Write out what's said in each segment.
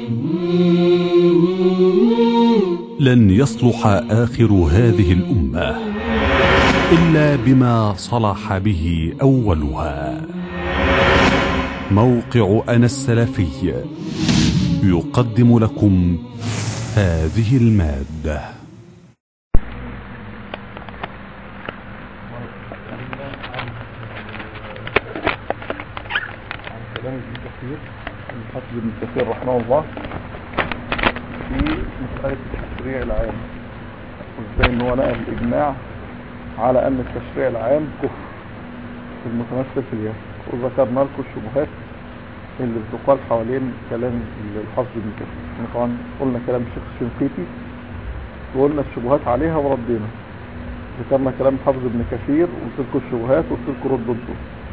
لن يصلح آخر هذه الأمة إلا بما صلح به أولها موقع أنا السلفي يقدم لكم هذه المادة كلام ابن كثير الحافظ ابن كثير رحمه الله في مسألة التشريع العام وازاي ان هو نقل الإجماع على أن التشريع العام كفر المتمثل في الياس وذكرنا لكم الشبهات اللي بتقال حوالين كلام الحافظ ابن كثير احنا طبعا قلنا كلام الشيخ الشنقيطي وقلنا الشبهات عليها وردينا ذكرنا كلام الحافظ ابن كثير وقلت لكم الشبهات وقلت لكم رد ضده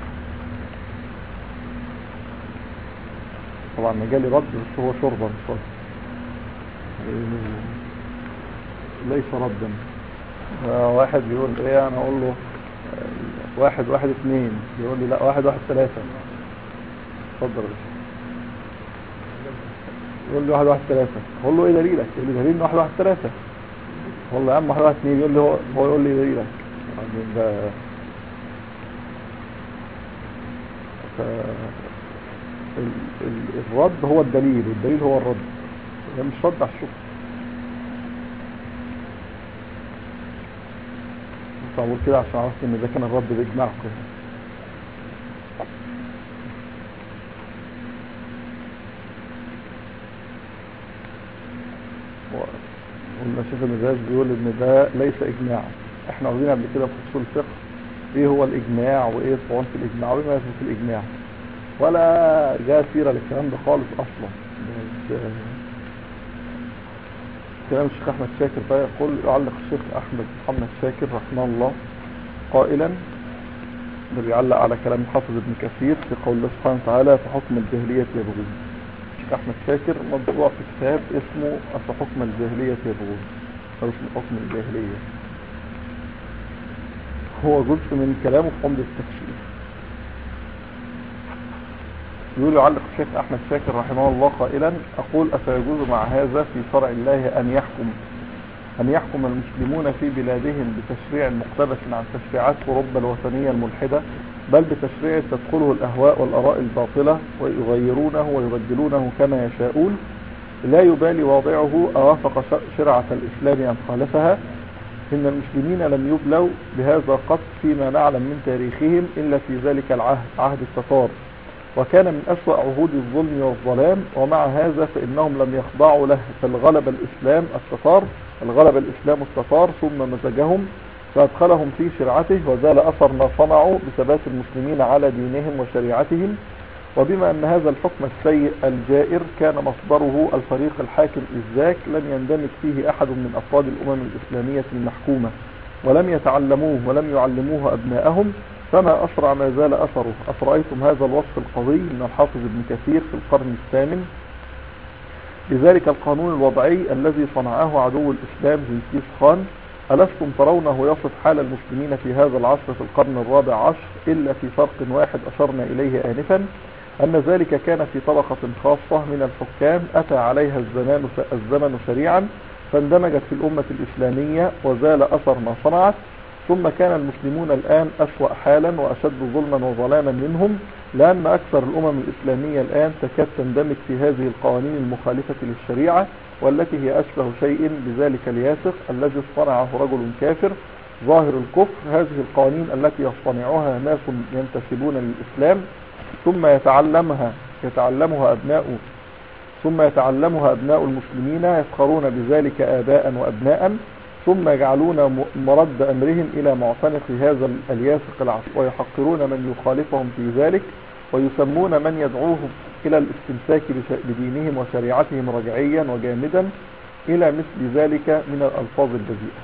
طبعا مجالي رد بس هو شربا مش رد يعني ليس ردا آه، واحد بيقول ايه انا اقول له آه، واحد واحد اثنين بيقول لي لا واحد واحد ثلاثة اتفضل يا باشا يقول لي واحد واحد ثلاثة اقول له ايه دليلك يقول لي دليل ان واحد واحد ثلاثة اقول له يا عم واحد واحد اثنين يقول لي هو هو يقول لي دليلك يعني ده ف... ال- ال- الرد هو الدليل والدليل هو الرد ده مش رد على الشبهة بس اقول كده عشان عرفت ان ده كان الرد باجماعكم و- قلنا شيخ المزاج بيقول ان ده ليس اجماع احنا واخدين قبل كده في اصول الفقه ايه هو الاجماع وايه الصوان في الاجماع وايه ما يثبت في الاجماع ولا جاء سيرة للكلام ده خالص اصلا بس كلام الشيخ احمد شاكر بقى يقول يعلق الشيخ احمد محمد شاكر رحمه الله قائلا ده بيعلق على كلام الحافظ ابن كثير في قول الله سبحانه وتعالى في حكم الجاهلية يبغون الشيخ احمد شاكر مطبوع في كتاب اسمه حكم الجاهلية يبغون او اسمه حكم الجاهلية هو جزء من كلامه في عمدة التفسير يقول يعلق الشيخ أحمد شاكر رحمه الله قائلا أقول أفيجوز مع هذا في شرع الله أن يحكم أن يحكم المسلمون في بلادهم بتشريع مقتبس عن تشريعات أوروبا الوثنية الملحدة بل بتشريع تدخله الأهواء والأراء الباطلة ويغيرونه ويبدلونه كما يشاءون لا يبالي واضعه أوافق ش- شرعة الإسلام أم خالفها إن المسلمين لم يبلوا بهذا قط فيما نعلم من تاريخهم إلا في ذلك العهد عهد التتار وكان من أسوأ عهود الظلم والظلام ومع هذا فإنهم لم يخضعوا له بل غلب الإسلام التتار الغلب الإسلام التتار ثم مزجهم فأدخلهم في شرعته وزال أثر ما صنعوا بثبات المسلمين على دينهم وشريعتهم وبما أن هذا الحكم السيء الجائر كان مصدره الفريق الحاكم إذاك لم يندمج فيه أحد من أفراد الأمم الإسلامية المحكومة ولم يتعلموه ولم يعلموه أبناءهم فما أسرع ما زال أثره أفرأيتم هذا الوصف القوي من الحافظ ابن كثير في القرن الثامن لذلك القانون الوضعي الذي صنعه عدو الإسلام جنكيز خان ألستم ترونه يصف حال المسلمين في هذا العصر في القرن الرابع عشر إلا في فرق واحد أشرنا إليه آنفا أن ذلك كان في طبقة خاصة من الحكام أتى عليها الزمان الزمن سريعا فاندمجت في الأمة الإسلامية وزال أثر ما صنعت ثم كان المسلمون الآن أسوأ حالا وأشد ظلما وظلاما منهم لأن أكثر الأمم الإسلامية الآن تكاد تندمج في هذه القوانين المخالفة للشريعة والتي هي أشبه شيء بذلك الياسق الذي اصطنعه رجل كافر ظاهر الكفر هذه القوانين التي يصطنعها ناس ينتسبون للإسلام ثم يتعلمها يتعلمها أبناء ثم يتعلمها أبناء المسلمين يفخرون بذلك آباء وأبناء ثم يجعلون م- مرد أمرهم إلى معتنق هذا الياسق العصر ويحقرون من يخالفهم في ذلك ويسمون من يدعوهم إلى الاستمساك بش- بدينهم وشريعتهم رجعيا وجامدا إلى مثل ذلك من الألفاظ البذيئة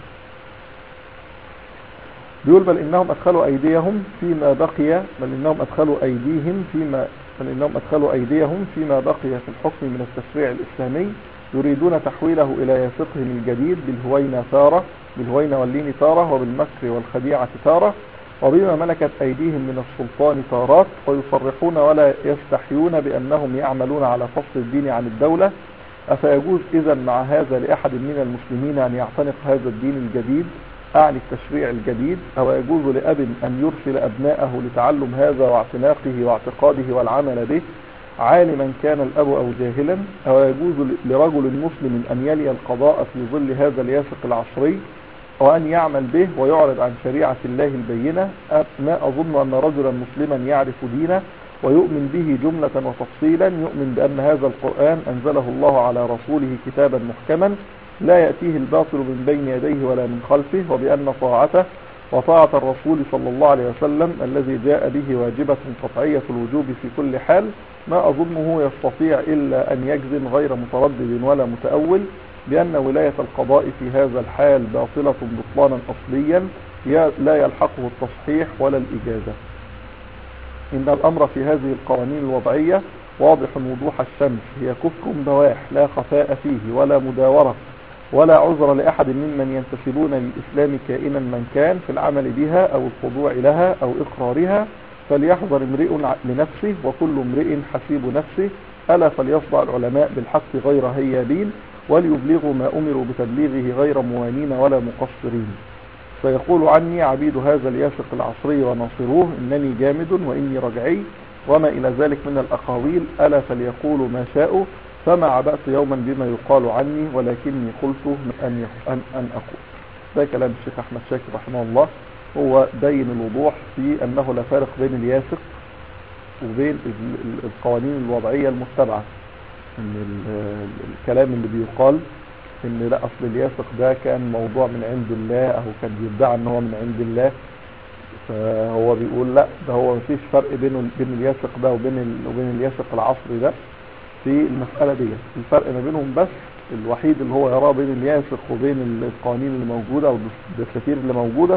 بيقول بل إنهم أدخلوا أيديهم فيما بقي بل إنهم أدخلوا أيديهم فيما بل إنهم أدخلوا أيديهم فيما بقي في الحكم من التشريع الإسلامي يريدون تحويله إلى ياسقهم الجديد بالهوينة تارة بالهوينة واللين تارة وبالمكر والخديعة تارة وبما ملكت أيديهم من السلطان تارات ويصرحون ولا يستحيون بأنهم يعملون على فصل الدين عن الدولة أفيجوز إذا مع هذا لأحد من المسلمين أن يعتنق هذا الدين الجديد أعني التشريع الجديد أو يجوز لأب أن يرسل أبناءه لتعلم هذا واعتناقه واعتقاده والعمل به عالما كان الأب أو جاهلا أو يجوز لرجل مسلم أن يلي القضاء في ظل هذا الياسق العصري وأن يعمل به ويعرض عن شريعة الله البينة ما أظن أن رجلا مسلما يعرف دينه ويؤمن به جملة وتفصيلا يؤمن بأن هذا القرآن أنزله الله على رسوله كتابا محكما لا يأتيه الباطل من بين يديه ولا من خلفه وبأن طاعته وطاعة الرسول صلى الله عليه وسلم الذي جاء به واجبة قطعية الوجوب في كل حال ما أظنه يستطيع إلا أن يجزم غير متردد ولا متأول بأن ولاية القضاء في هذا الحال باطلة بطلانا أصليا لا يلحقه التصحيح ولا الإجازة إن الأمر في هذه القوانين الوضعية واضح وضوح الشمس هي كفر بواح لا خفاء فيه ولا مداورة ولا عذر لأحد ممن ينتسبون للإسلام كائنا من كان في العمل بها أو الخضوع لها أو إقرارها فليحذر امرئ لنفسه وكل امرئ حسيب نفسه ألا فليصدع العلماء بالحق غير هيابين وليبلغوا ما أمروا بتبليغه غير موانين ولا مقصرين فيقول عني عبيد هذا الياسق العصري وناصروه إنني جامد وإني رجعي وما إلى ذلك من الأقاويل ألا فليقولوا ما شاءوا فما عبأت يوما بما يقال عني ولكني قلت أن, أن, أن أقول ده كلام الشيخ أحمد شاكر رحمه الله هو بين الوضوح في أنه لا فارق بين الياسق وبين القوانين الوضعية المتبعة ان الكلام اللي بيقال ان لا اصل الياسق ده كان موضوع من عند الله او كان بيدعى ان هو من عند الله فهو بيقول لا ده هو مفيش فرق بينه بين الياسق ده وبين وبين الياسق العصري ده في المسألة دي الفرق ما بينهم بس الوحيد اللي هو يراه بين الياسق وبين القوانين اللي موجودة او الدساتير اللي موجودة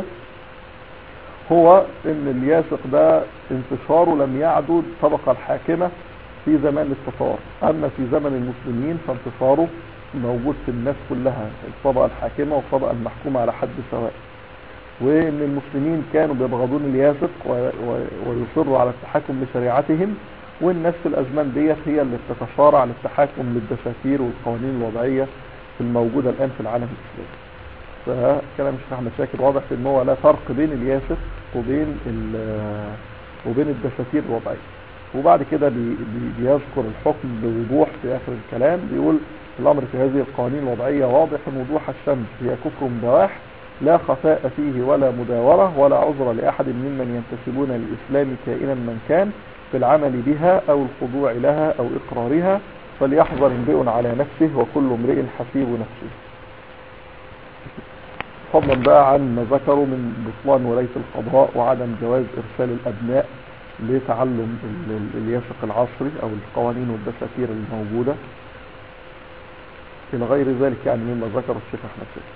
هو ان الياسق ده انتشاره لم يعدد الطبقة الحاكمة في زمان التتار اما في زمن المسلمين فانتصاره موجود في الناس كلها الطبقة الحاكمة والطبقة المحكومة على حد سواء وان المسلمين كانوا بيبغضون الياسق ويصروا على التحكم لشريعتهم والناس في الازمان ديت هي اللي بتتصارع للتحكم للدساتير والقوانين الوضعية الموجودة الان في العالم الاسلامي فكلام الشيخ احمد شاكر واضح ان هو لا فرق بين الياسق وبين وبين الدساتير الوضعيه وبعد كده بي بي بيذكر الحكم بوضوح في اخر الكلام بيقول الامر في هذه القوانين الوضعية واضح وضوح الشمس هي كفر بواح لا خفاء فيه ولا مداورة ولا عذر لأحد ممن ينتسبون للإسلام كائنا من كان في العمل بها أو الخضوع لها أو إقرارها فليحذر امرئ على نفسه وكل امرئ حسيب نفسه فضلا بقى عن ما ذكروا من بطلان ولاية القضاء وعدم جواز إرسال الأبناء لتعلم الياسق العصري او القوانين والدساتير الموجودة الى غير ذلك يعني مما ذكر الشيخ احمد شاكر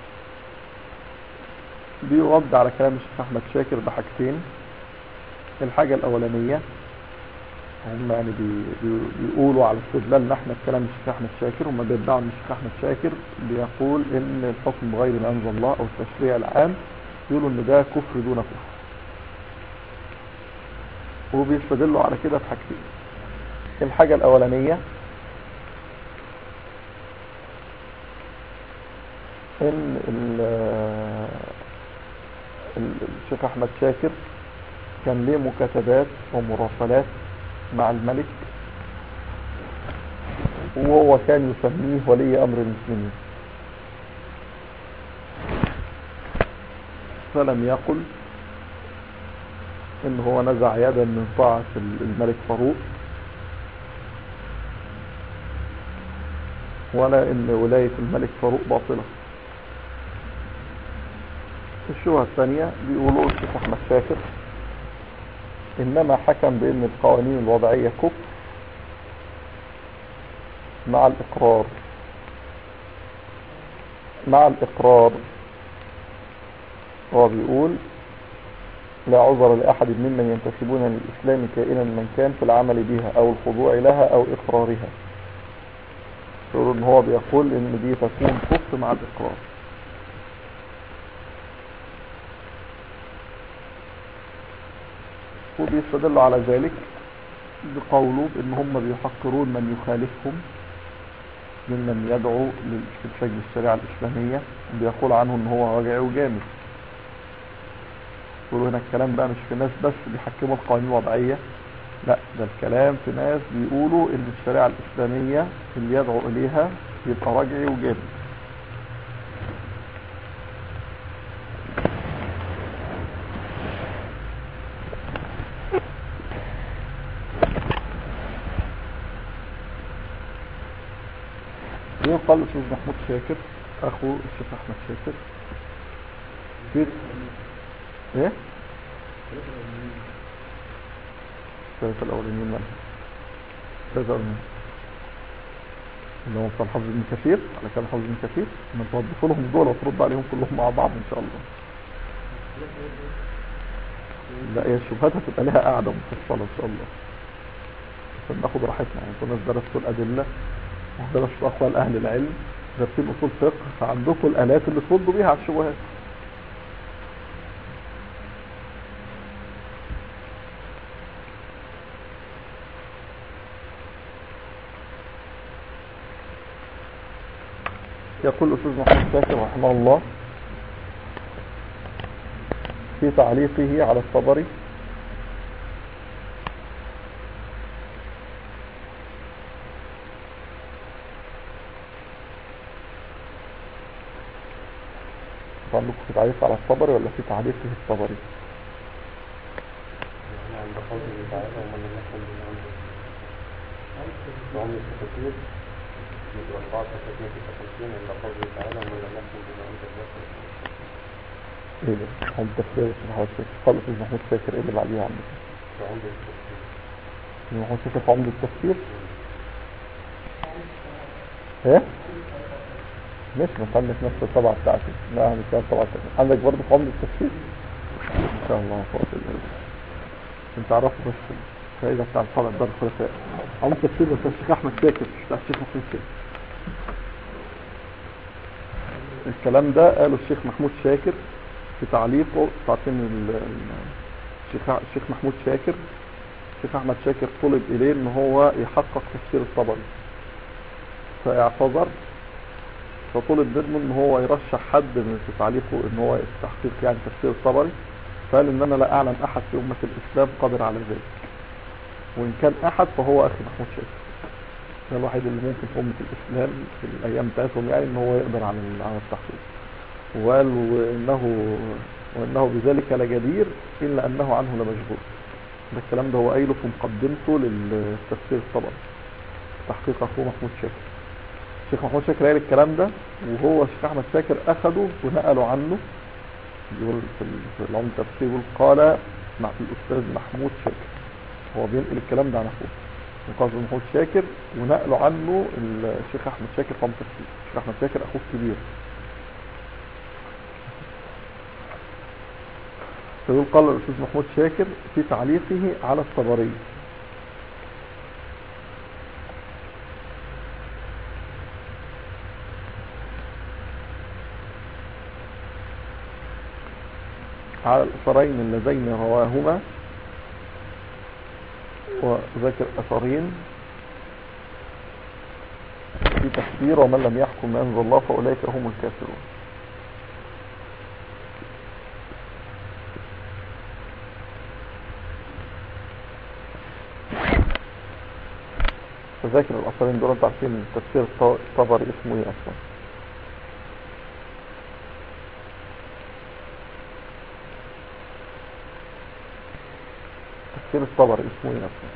بيرد على كلام الشيخ احمد شاكر بحاجتين الحاجة الاولانية هم يعني بي بي بيقولوا على استدلالنا احنا بكلام الشيخ احمد شاكر هم بيدعوا ان الشيخ احمد شاكر بيقول ان الحكم بغير ما انزل الله او التشريع العام يقولوا ان ده كفر دون كفر وبيستدلوا على كده بحاجتين الحاجة الأولانية ان الشيخ أحمد شاكر كان ليه مكاتبات ومراسلات مع الملك وهو كان يسميه ولي أمر المسلمين فلم يقل ان هو نزع يدا من طاعة الملك فاروق ولا ان ولاية الملك فاروق باطلة الشبهة الثانية بيقولوا الشيخ احمد شاكر انما حكم بان القوانين الوضعية كفر مع الاقرار مع الاقرار هو بيقول لا عذر لأحد ممن ينتسبون للإسلام كائنا من كان في العمل بها أو الخضوع لها أو إقرارها يقول إن هو بيقول إن دي تكون كفر مع الإقرار وبيستدلوا على ذلك بقوله إن هم بيحقرون من يخالفهم ممن يدعو للاستمساك بالشريعة الإسلامية بيقول عنه ان هو راجع وجامد يقولوا هنا الكلام بقى مش في ناس بس بيحكموا القوانين الوضعية لا ده الكلام في ناس بيقولوا ان الشريعة الإسلامية اللي يدعو إليها يبقى راجعي وجامد يقال الأستاذ محمود شاكر أخو الشيخ أحمد شاكر في إيه؟ الثلاثة الأولانيين من الثلاثة الأولانيين اللي هو بتاع حافظ ابن كثير على كلام حافظ ابن كثير ما توضحوا لهم دول وترد عليهم كلهم مع بعض إن شاء الله لا هي الشبهات هتبقى لها قاعدة مفصلة إن شاء الله عشان ناخد راحتنا يعني كنا درستوا الأدلة ودرستوا أقوال أهل العلم دارسين أصول فقه فعندكم الآلات اللي تردوا بيها على الشبهات يقول الأستاذ محمد شاكر رحمه الله في تعليقه على الطبري عندكم في تعليق على الطبري ولا في تعليق في الطبري عند قوله تعالى ومن لم يحكم بما انزل وهم التفاسير مثل أربعة تفاسير في تفاسير عند قوله تعالى ومن لم يحكم بما انزل الله ايه ده هم تفسير محمود شاكر قال الأستاذ محمود شاكر ايه اللي بعديها عندك وعند التفسير محمود شاكر في عمد التفسير ايه مش مش عندك نفس الطبعة بتاعتي لا عندك نفس الطبعة بتاعتي عندك برضه في عمد التفسير ان شاء الله فوق الهدى انت عرفت بس الفائدة بتاع الطبع دار الخلفاء عمد التفسير بس الشيخ احمد شاكر مش بتاع الشيخ محمود شاكر الكلام ده قاله الشيخ محمود شاكر في تعليقه تعطين ال- ال- الشيخ الشيخ محمود شاكر الشيخ احمد شاكر طلب اليه ان هو يحقق تفسير الطبري فاعتذر فطلب منه ان هو يرشح حد من في تعليقه ان هو تحقيق يعني تفسير الطبري فقال ان انا لا اعلم احد في امة الاسلام قادر على ذلك وان كان احد فهو اخي محمود شاكر ده الوحيد اللي ممكن في امة الاسلام في الايام بتاعتهم يعني ان هو يقدر على ال- على التحقيق وقال وانه وانه بذلك لجدير الا انه عنه لمجبور ده الكلام ده هو قايله في مقدمته للتفسير الطبري تحقيق اخوه محمود شاكر الشيخ محمود شاكر قال الكلام ده وهو الشيخ احمد شاكر اخده ونقله عنه يقول في ال- في العمد التفسير يقول قال مع الاستاذ محمود شاكر هو بينقل الكلام ده عن اخوه وقال محمود شاكر ونقله عنه الشيخ احمد شاكر في عمد التفسير الشيخ احمد شاكر اخوه الكبير فيقول قال الأستاذ محمود شاكر في تعليقه على الطبري على الأثرين اللذين رواهما وذكر أثرين في تفسير ومن لم يحكم ما أنزل الله فأولئك هم الكافرون فذاكر الأثرين دول انتوا عارفين تفسير الط- الطبري اسمه ايه أصلا تفسير الطبري اسمه ايه أصلا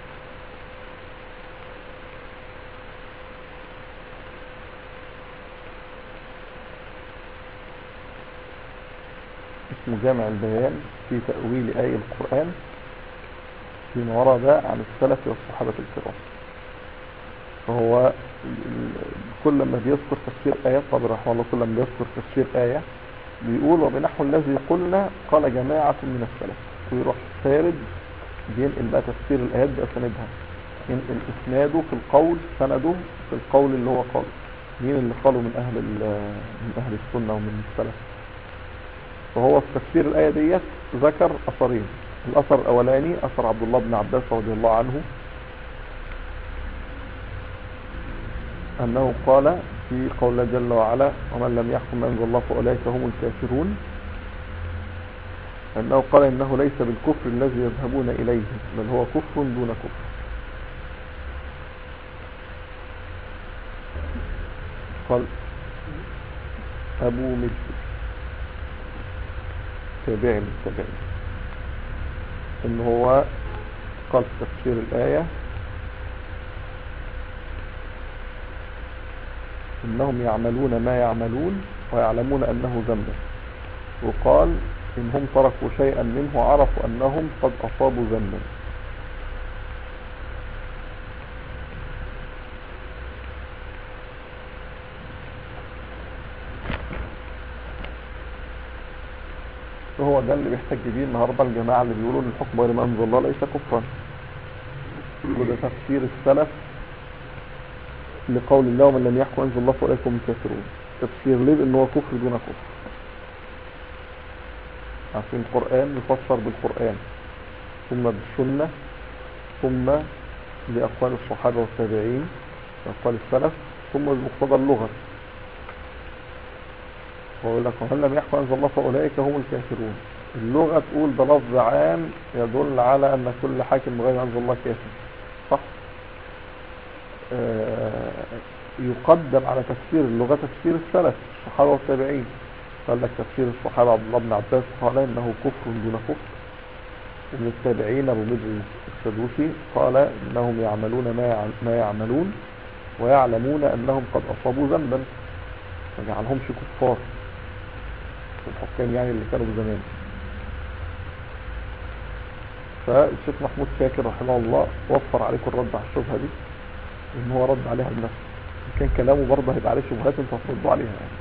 اسمه جامع البيان في تأويل آية القرآن فيما ورد عن السلف والصحابة الكرام فهو ال- ال- كل ما بيذكر تفسير آية طب رحمه الله كل ما بيذكر تفسير آية بيقول وبنحو الذي قلنا قال جماعة من السلف ويروح سارد بينقل بقى تفسير الآيات بأسندها ينقل إسناده في القول سنده في القول اللي هو قاله مين اللي قالوا من أهل ال- من أهل السنة ومن السلف فهو في تفسير الآية ديت ذكر أثرين الأثر الأولاني أثر عبد الله بن عباس رضي الله عنه أنه قال في قول الله جل وعلا ومن لم يحكم ما أنزل الله فأولئك هم الكافرون أنه قال إنه ليس بالكفر الذي يذهبون إليه بل هو كفر دون كفر قال أبو مجد تابعي من التابعين إن هو قال في تفسير الآية إنهم يعملون ما يعملون ويعلمون أنه ذنب وقال إن هم تركوا شيئا منه عرفوا أنهم قد أصابوا ذنبا هو ده اللي بيحتاج بيه النهارده الجماعة اللي بيقولوا ان الحكم غير ما انزل الله ليس كفرا وده تفسير السلف لقول الله ومن لم يحكم انزل الله فاولئك هم الكافرون تفسير ليه بان هو كفر دون كفر عشان القرآن يفسر بالقرآن ثم بالسنة ثم بأقوال الصحابة والتابعين بأقوال السلف ثم بمقتضى اللغة ويقول لك ومن لم يحكم أنزل الله فأولئك هم الكافرون اللغة تقول ده لفظ عام يدل على أن كل حاكم غير أنزل الله كافر صح آه يقدم على تفسير اللغة تفسير السلف الصحابة والتابعين قال لك تفسير الصحابة عبد الله بن عباس قال إنه كفر دون كفر ومن التابعين أبو مدر السدوسي قال إنهم يعملون ما ما يعملون ويعلمون أنهم قد أصابوا ذنبا ما جعلهمش كفار الحكام يعني اللي كانوا زمان فالشيخ محمود شاكر رحمه الله وفر عليكم الرد على الشبهة دي ان هو رد عليها بنفسه كان كلامه برضه هيبقى عليه شبهات انتوا هتردوا عليها يعني.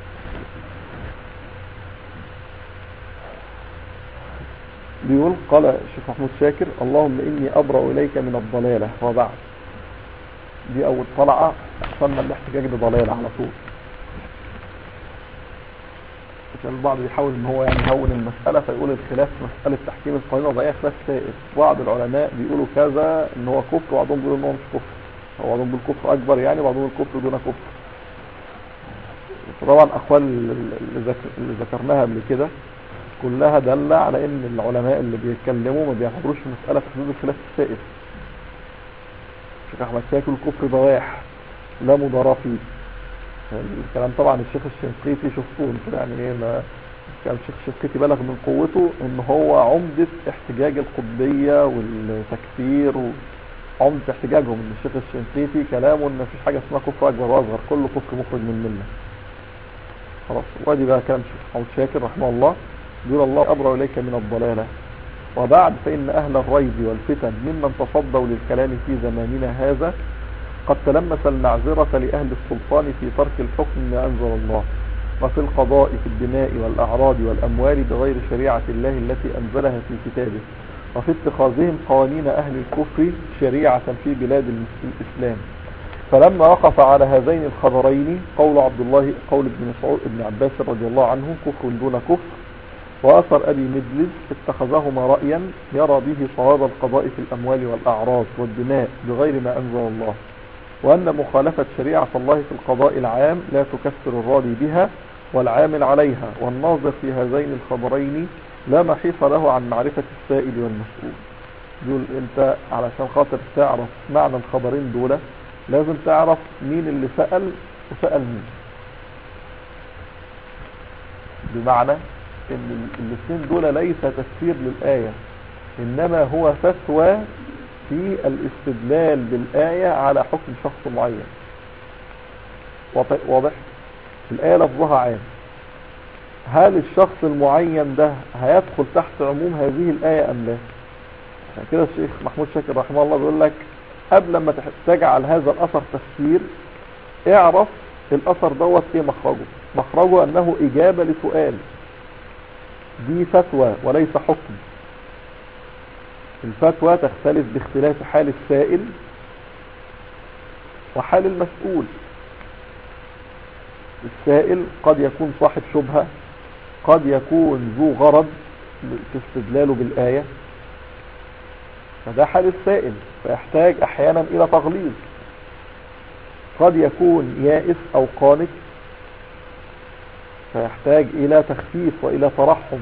بيقول قال الشيخ محمود شاكر اللهم إني أبرأ إليك من الضلالة وبعد دي أول طلعة أحسن الاحتجاج بضلالة على طول عشان البعض بيحاول ان هو يعني يهون المسألة فيقول الخلاف مسألة تحكيم القانون وضعية خلاف سائر بعض العلماء بيقولوا كذا ان هو كفر وبعضهم بيقولوا ان هو مش كفر وبعضهم بيقول كفر اكبر يعني وبعضهم بيقول كفر دون كفر طبعا اقوال اللي, ذكر اللي ذكرناها قبل كده كلها دالة على ان العلماء اللي بيتكلموا ما بيعتبروش مسألة في حدود الخلاف السائر الشيخ احمد شاكر الكفر بواح لا مضاراه فيه الكلام طبعا الشيخ الشنقيطي شفتوه كده يعني ايه ما كان الشيخ الشنقيطي بلغ من قوته ان هو عمدة احتجاج القطبية والتكفير وعمدة احتجاجهم ان الشيخ الشنقيطي كلامه ان مفيش حاجة اسمها كفر اكبر واصغر كله كفر مخرج من المله خلاص وادي بقى كلام الشيخ محمود شاكر رحمه الله يقول الله أبرأ إليك من الضلالة وبعد فإن أهل الريب والفتن ممن تصدوا للكلام في زماننا هذا قد تلمس المعذرة لأهل السلطان في ترك الحكم ما أنزل الله وفي القضاء في الدماء والأعراض والأموال بغير شريعة الله التي أنزلها في كتابه وفي اتخاذهم قوانين أهل الكفر شريعة في بلاد الإسلام فلما وقف على هذين الخبرين قول عبد الله قول ابن مسعود ابن عباس رضي الله عنه كفر دون كفر وأثر أبي مجلس اتخذهما رأيا يرى به صواب القضاء في الأموال والأعراض والدماء بغير ما أنزل الله وأن مخالفة شريعة الله في القضاء العام لا تكفر الراضي بها والعامل عليها والناظر في هذين الخبرين لا محيص له عن معرفة السائل والمسؤول دول انت علشان خاطر تعرف معنى الخبرين دول لازم تعرف مين اللي سأل وسأل مين بمعنى ان الاثنين دول ليس تفسير للآية انما هو فتوى في الاستدلال بالآية على حكم شخص معين واضح الآية لفظها عام هل الشخص المعين ده هيدخل تحت عموم هذه الآية أم لا عشان كده الشيخ محمود شاكر رحمه الله بيقول لك قبل ما تجعل هذا الأثر تفسير اعرف الأثر دوت ايه مخرجه مخرجه أنه إجابة لسؤال دي فتوى وليس حكم الفتوى تختلف باختلاف حال السائل وحال المسؤول السائل قد يكون صاحب شبهة قد يكون ذو غرض في استدلاله بالآية فده حال السائل فيحتاج احيانا الى تغليظ قد يكون يائس أو قانت فيحتاج إلى تخفيف وإلى ترحم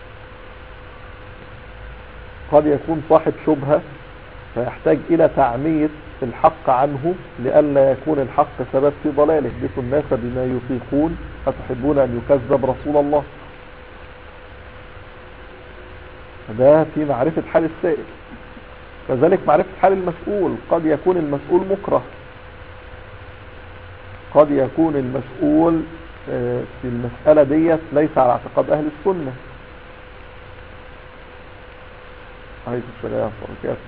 قد يكون صاحب شبهة فيحتاج إلى تعمية الحق عنه لئلا يكون الحق سبب في ضلاله بثوا الناس بما يطيقون أتحبون أن يكذب رسول الله ده في معرفة حال السائل كذلك معرفة حال المسؤول قد يكون المسؤول مكره قد يكون المسؤول آه، في المسألة ديت ليس على اعتقاد أهل السنة عليكم السلام ورحمة الله وبركاته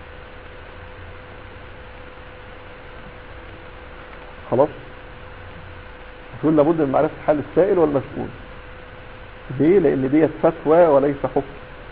خلاص يقول لابد من معرفة حال السائل والمسؤول ليه لان ديت فتوى وليس حكم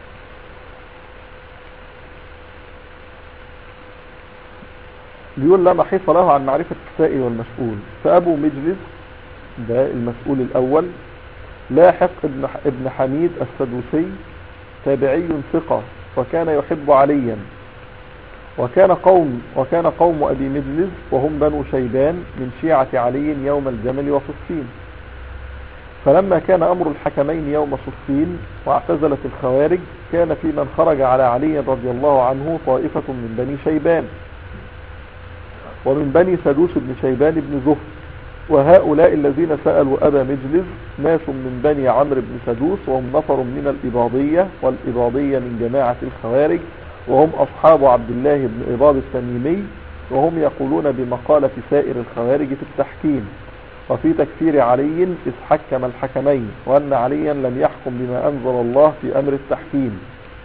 بيقول لا محيص له عن معرفة السائل والمسؤول فأبو مجلس ده المسؤول الأول لاحق ابن ابن حميد السدوسي تابعي ثقة وكان يحب عليا وكان قوم وكان قوم أبي مجلس وهم بنو شيبان من شيعة علي يوم الجمل وصفين فلما كان أمر الحكمين يوم صفين واعتزلت الخوارج كان في من خرج على علي رضي الله عنه طائفة من بني شيبان ومن بني سدوس بن شيبان بن زهر وهؤلاء الذين سألوا أبا مجلس ناس من بني عمرو بن سدوس وهم نفر من الإباضية والإباضية من جماعة الخوارج وهم أصحاب عبد الله بن إباض التميمي وهم يقولون بمقالة سائر الخوارج في التحكيم وفي تكفير علي إذ حكم الحكمين وأن عليا لم يحكم بما أنزل الله في أمر التحكيم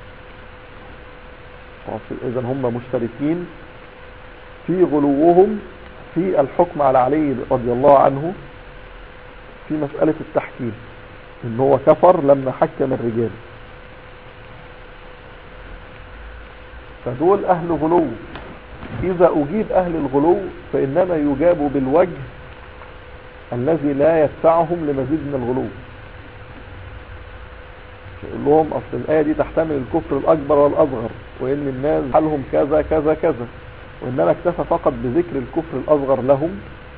إذا هم مشتركين في غلوهم في الحكم على علي رضي الله عنه في مسألة التحكيم ان هو كفر لما حكم الرجال فدول اهل غلو اذا اجيب اهل الغلو فانما يجاب بالوجه الذي لا يدفعهم لمزيد من الغلو يقول لهم اصل الايه دي تحتمل الكفر الاكبر والاصغر وان الناس حالهم كذا كذا كذا وانما اكتفى فقط بذكر الكفر الاصغر لهم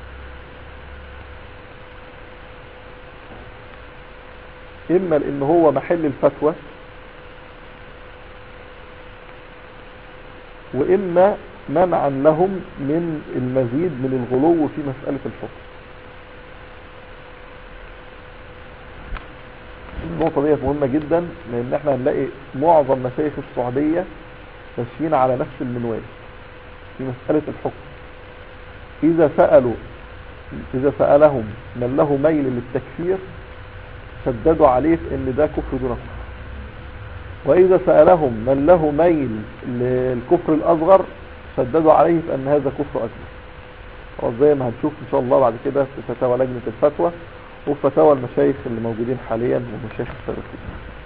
اما لان هو محل الفتوى واما منعا لهم من المزيد من الغلو في مسألة الحكم النقطة دي مهمة جدا لان احنا هنلاقي معظم مشايخ السعودية ماشيين على نفس المنوال في مسألة الحكم إذا سألوا إذا سألهم من له ميل للتكفير شددوا عليه في ان ده كفر دون كفر وإذا سألهم من له ميل للكفر الأصغر شددوا عليه في أن هذا كفر أكبر زي ما هنشوف إن شاء الله بعد كده في فتاوى لجنة الفتوى وفي فتاوى المشايخ اللي موجودين حاليا ومشايخ السلفيين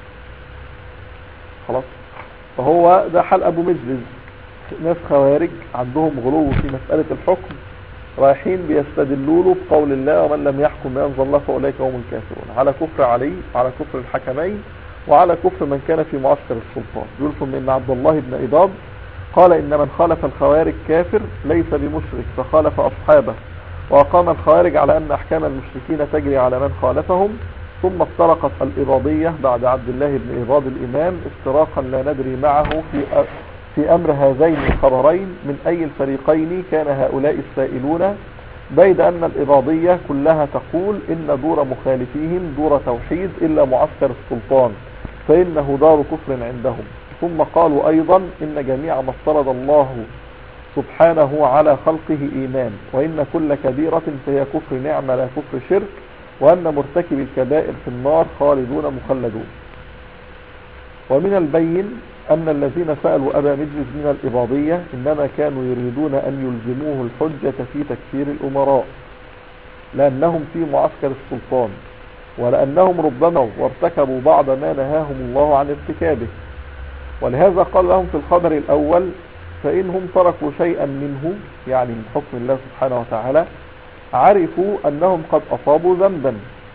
خلاص فهو ده حال أبو مجلس ناس خوارج عندهم غلو في مسألة الحكم رايحين بيستدلوا له بقول الله ومن لم يحكم ما انزل الله فاولئك هم الكافرون على كفر علي وعلى كفر الحكمين وعلى كفر من كان في معسكر السلطان يقول ثم ان عبد الله بن ايضاب قال ان من خالف الخوارج كافر ليس بمشرك فخالف اصحابه واقام الخوارج على ان احكام المشركين تجري على من خالفهم ثم افترقت الإباضية بعد عبد الله بن إباض الإمام افتراقا لا ندري معه في في أمر هذين الخبرين من أي الفريقين كان هؤلاء السائلون بيد أن الإباضية كلها تقول إن دور مخالفيهم دور توحيد إلا معسكر السلطان فإنه دار كفر عندهم ثم قالوا أيضا إن جميع ما افترض الله سبحانه على خلقه إيمان وإن كل كبيرة فهي كفر نعمة لا كفر شرك وأن مرتكب الكبائر في النار خالدون مخلدون ومن البين أن الذين سألوا أبا مجلس من الإباضية إنما كانوا يريدون أن يلزموه الحجة في تكفير الأمراء لأنهم في معسكر السلطان ولأنهم ربما وارتكبوا بعض ما نهاهم الله عن ارتكابه ولهذا قال لهم في الخبر الأول فإنهم تركوا شيئا منه يعني من حكم الله سبحانه وتعالى عرفوا أنهم قد أصابوا ذنبا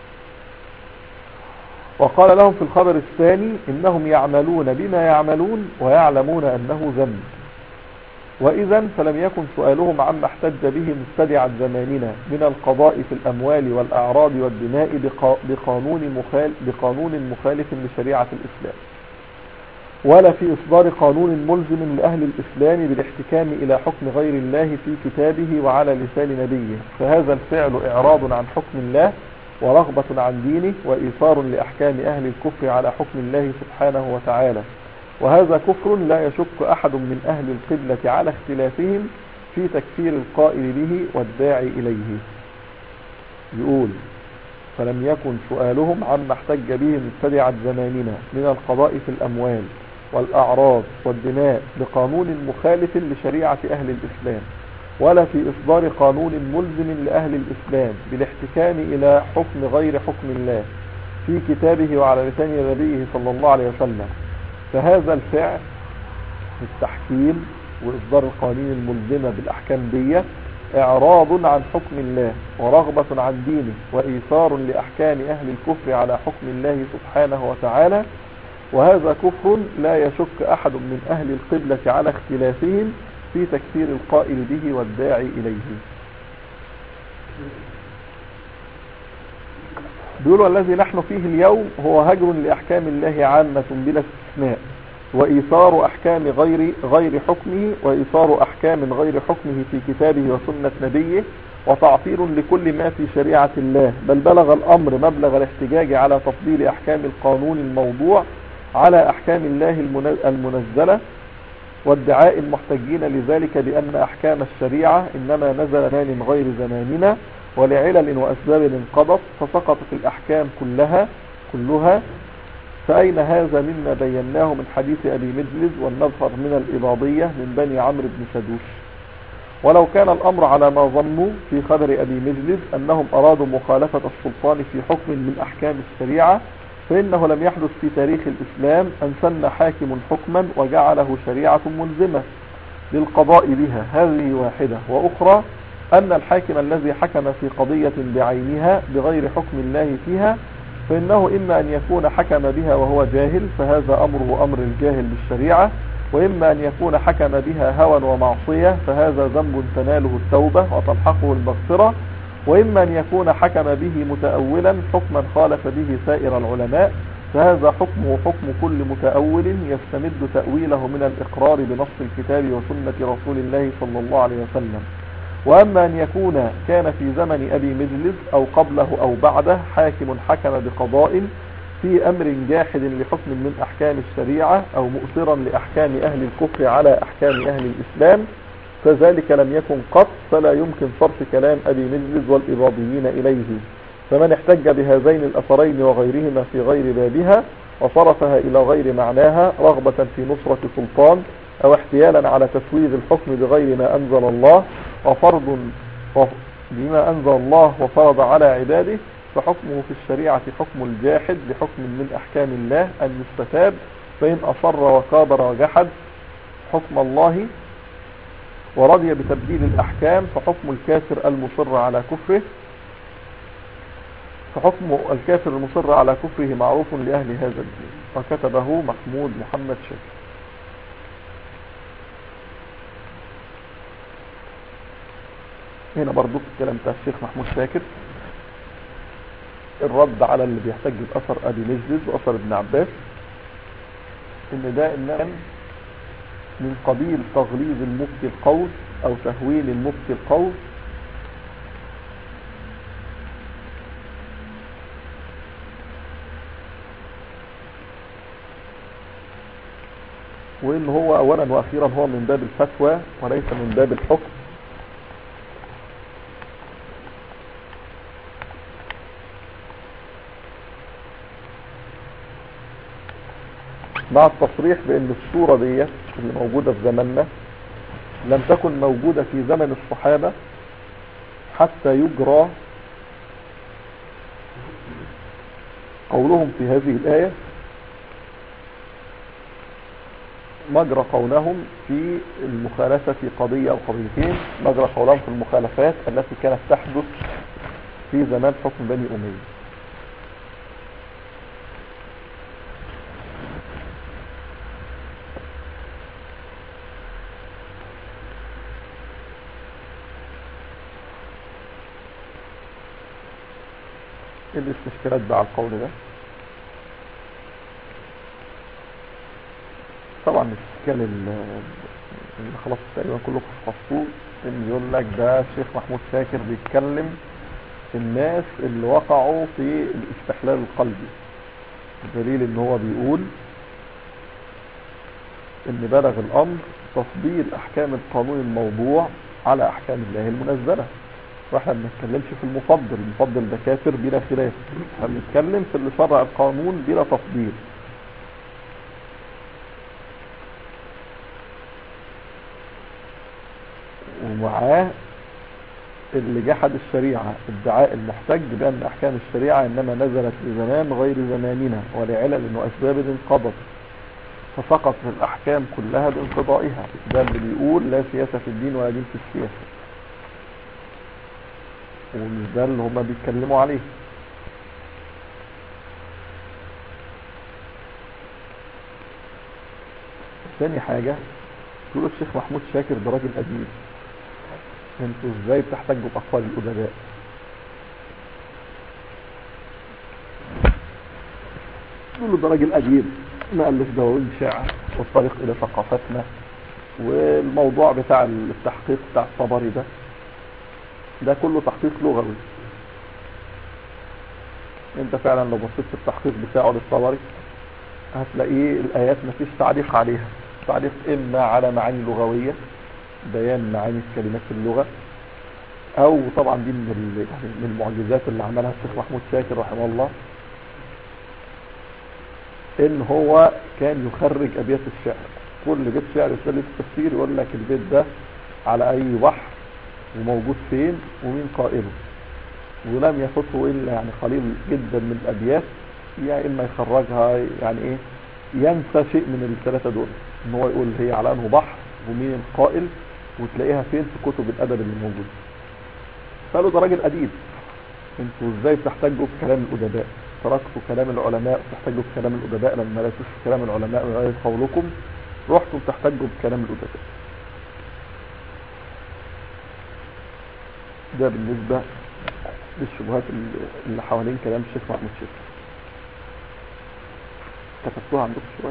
وقال لهم في الخبر الثاني إنهم يعملون بما يعملون ويعلمون أنه ذنب وإذا فلم يكن سؤالهم عما احتج به مبتدع زماننا من القضاء في الأموال والأعراض والدماء بقا- بقانون مخال بقانون مخالف لشريعة الإسلام ولا في إصدار قانون ملزم لأهل الإسلام بالاحتكام إلى حكم غير الله في كتابه وعلى لسان نبيه فهذا الفعل إعراض عن حكم الله ورغبة عن دينه وإيثار لأحكام أهل الكفر على حكم الله سبحانه وتعالى وهذا كفر لا يشك أحد من أهل القبلة على اختلافهم في تكفير القائل به والداعي إليه يقول فلم يكن سؤالهم عما احتج به مبتدع زماننا من القضاء في الأموال والأعراض والدماء بقانون مخالف لشريعة أهل الإسلام ولا في إصدار قانون ملزم لأهل الإسلام بالاحتكام إلى حكم غير حكم الله في كتابه وعلى لسان نبيه صلى الله عليه وسلم فهذا الفعل التحكيم وإصدار القوانين الملزمة بالأحكام دي إعراض عن حكم الله ورغبة عن دينه وإيثار لأحكام أهل الكفر على حكم الله سبحانه وتعالى وهذا كفر لا يشك أحد من أهل القبلة على اختلافهم في تكفير القائل به والداعي إليه بيقولوا الذي نحن فيه اليوم هو هجر لأحكام الله عامة بلا استثناء وإيثار أحكام غير غير حكمه وإيثار أحكام غير حكمه في كتابه وسنة نبيه وتعطيل لكل ما في شريعة الله بل بلغ الأمر مبلغ الاحتجاج على تفضيل أحكام القانون الموضوع على أحكام الله المن- المنزلة وادعاء المحتجين لذلك بأن أحكام الشريعة إنما نزل من غير زماننا ولعلل وأسباب انقضت فسقطت الأحكام كلها كلها فأين هذا مما بيناه من حديث أبي مجلس والنظر من الإباضية من بني عمرو بن شدوش ولو كان الأمر على ما ظنوا في خبر أبي مجلس أنهم أرادوا مخالفة السلطان في حكم من أحكام الشريعة فإنه لم يحدث في تاريخ الإسلام أن سن حاكم حكما وجعله شريعة ملزمة للقضاء بها هذه واحدة وأخرى أن الحاكم الذي حكم في قضية بعينها بغير حكم الله فيها فإنه إما أن يكون حكم بها وهو جاهل فهذا أمره أمر الجاهل بالشريعة وإما أن يكون حكم بها هوى ومعصية فهذا ذنب تناله التوبة وتلحقه المغفرة وإما أن يكون حكم به متأولا حكما خالف به سائر العلماء فهذا حكمه حكم كل متأول يستمد تأويله من الإقرار بنص الكتاب وسنة رسول الله صلى الله عليه وسلم وأما أن يكون كان في زمن أبي مجلس أو قبله أو بعده حاكم حكم بقضاء في أمر جاحد لحكم من أحكام الشريعة أو مؤثرا لأحكام أهل الكفر على أحكام أهل الإسلام فذلك لم يكن قط فلا يمكن صرف كلام أبي مجلس والإباضيين إليه فمن احتج بهذين الأثرين وغيرهما في غير بابها وصرفها إلى غير معناها رغبة في نصرة سلطان أو احتيالا على تسويد الحكم بغير ما أنزل الله وفرض بما أنزل الله وفرض على عباده فحكمه في الشريعة حكم الجاحد لحكم من أحكام الله أن يستتاب فإن أصر وكابر وجحد حكم الله ورضي بتبديل الأحكام فحكم الكافر المصر على كفره فحكم الكافر المصر على كفره معروف لأهل هذا الدين وكتبه محمود محمد شاكر هنا برضو الكلام بتاع الشيخ محمود شاكر الرد على اللي بيحتج بأثر أبي مجلس وأثر ابن عباس إن ده إنما من قبيل تغليظ المفتي القول أو تهويل المفتي القول وإن هو أولا وأخيرا هو من باب الفتوى وليس من باب الحكم مع التصريح بأن الصورة دي اللي موجودة في زماننا لم تكن موجودة في زمن الصحابة حتى يجرى قولهم في هذه الآية مجرى قولهم في المخالفة في قضية أو قضيتين مجرى قولهم في المخالفات التي كانت تحدث في زمان حكم بني أمية ايه الاستشكالات بقى على القول ده طبعا الاستشكال ال- اللي خلاص تقريبا كلكم حفظتوه ان يقول لك ده الشيخ محمود شاكر بيتكلم في الناس اللي وقعوا في الاستحلال القلبي دليل ان هو بيقول ان بلغ الامر تفضيل احكام القانون الموضوع على احكام الله المنزله واحنا ما بنتكلمش في المفضل المفضل ده كافر بلا خلاف احنا بنتكلم في اللي شرع القانون بلا تفضيل ومعاه اللي جحد الشريعة ادعاء المحتج بأن أحكام الشريعة إنما نزلت في زمان غير زماننا ولعلل وأسباب انقضت فسقط الأحكام كلها بانقضائها ده اللي بيقول لا سياسة في الدين ولا دين في السياسة ومش ده اللي هما بيتكلموا عليه ثاني حاجة تقول الشيخ محمود شاكر ده راجل أديب انتوا ازاي بتحتاجوا بأقوال الأدباء تقولوا ده راجل أديب مؤلف دواوين شعر والطريق إلى ثقافتنا والموضوع بتاع التحقيق بتاع الطبري ده ده كله تحقيق لغوي انت فعلا لو بصيت في التحقيق بتاعه للطبري هتلاقيه الآيات مفيش تعليق عليها تعليق إما على معاني لغوية بيان معاني كلمات اللغة أو طبعا دي من ال- يعني من المعجزات اللي عملها الشيخ محمود شاكر رحمه الله إن هو كان يخرج أبيات الشعر كل بيت شعر يسأل في التفسير يقول لك البيت ده على أي بحر وموجود فين ومين قائله ولم يفته إلا يعني قليل جدا من الأبيات يا إما يخرجها يعني إيه ينسى شيء من الثلاثة دول إن هو يقول هي على أنه بحر ومين القائل وتلاقيها فين في كتب الأدب اللي موجود قالوا ده راجل أديب انتوا ازاي بتحتاجوا بكلام الأدباء تركتوا كلام العلماء وتحتاجوا بكلام الأدباء لما لا تشوفوا كلام العلماء غير قولكم رحتوا بتحتاجوا بكلام الأدباء ده بالنسبة للشبهات اللي- اللي حوالين كلام الشيخ محمود شيخ كتبتوها عندكم شوية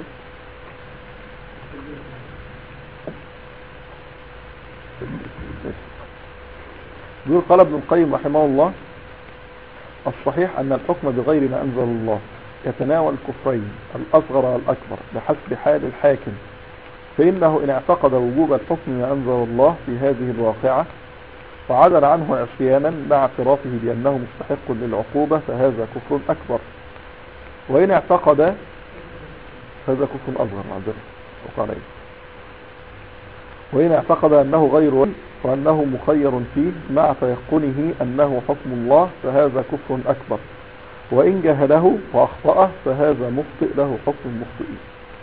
يقول قال ابن القيم رحمه الله الصحيح أن الحكم بغير ما أنزل الله يتناول الكفرين الأصغر والأكبر بحسب حال الحاكم فإنه إن اعتقد وجوب الحكم ما أنزل الله في هذه الواقعة وعدل عنه عصيانا مع اعترافه بأنه مستحق للعقوبة فهذا كفر أكبر وإن اعتقد هذا كفر أصغر معذرة وقال إيه وإن اعتقد أنه غير ولي وأنه مخير فيه مع تيقنه أنه حكم الله فهذا كفر أكبر وإن جهله وأخطأه فهذا مخطئ له حكم المخطئين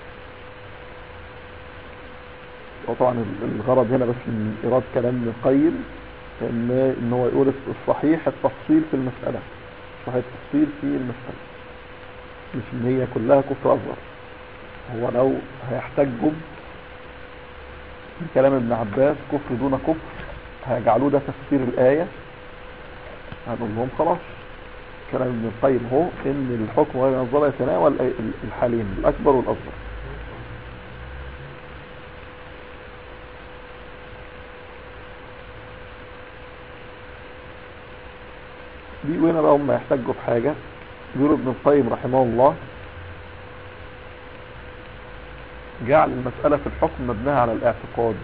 وطبعا الغرض هنا بس من إيراد كلام ابن القيم إن, إن هو يقول الصحيح التفصيل في المسألة صحيح التفصيل في المسألة مش إن هي كلها كفر أصغر هو لو هيحتجوا بكلام ابن عباس كفر دون كفر هيجعلوه ده تفسير الآية هنقول لهم خلاص كلام ابن القيم هو ان الحكم غير النظر يتناول الحالين الاكبر والاصغر دي وهنا بقى هم يحتاجوا بحاجة يقول ابن القيم رحمه الله جعل المسألة في الحكم مبناها على الاعتقاد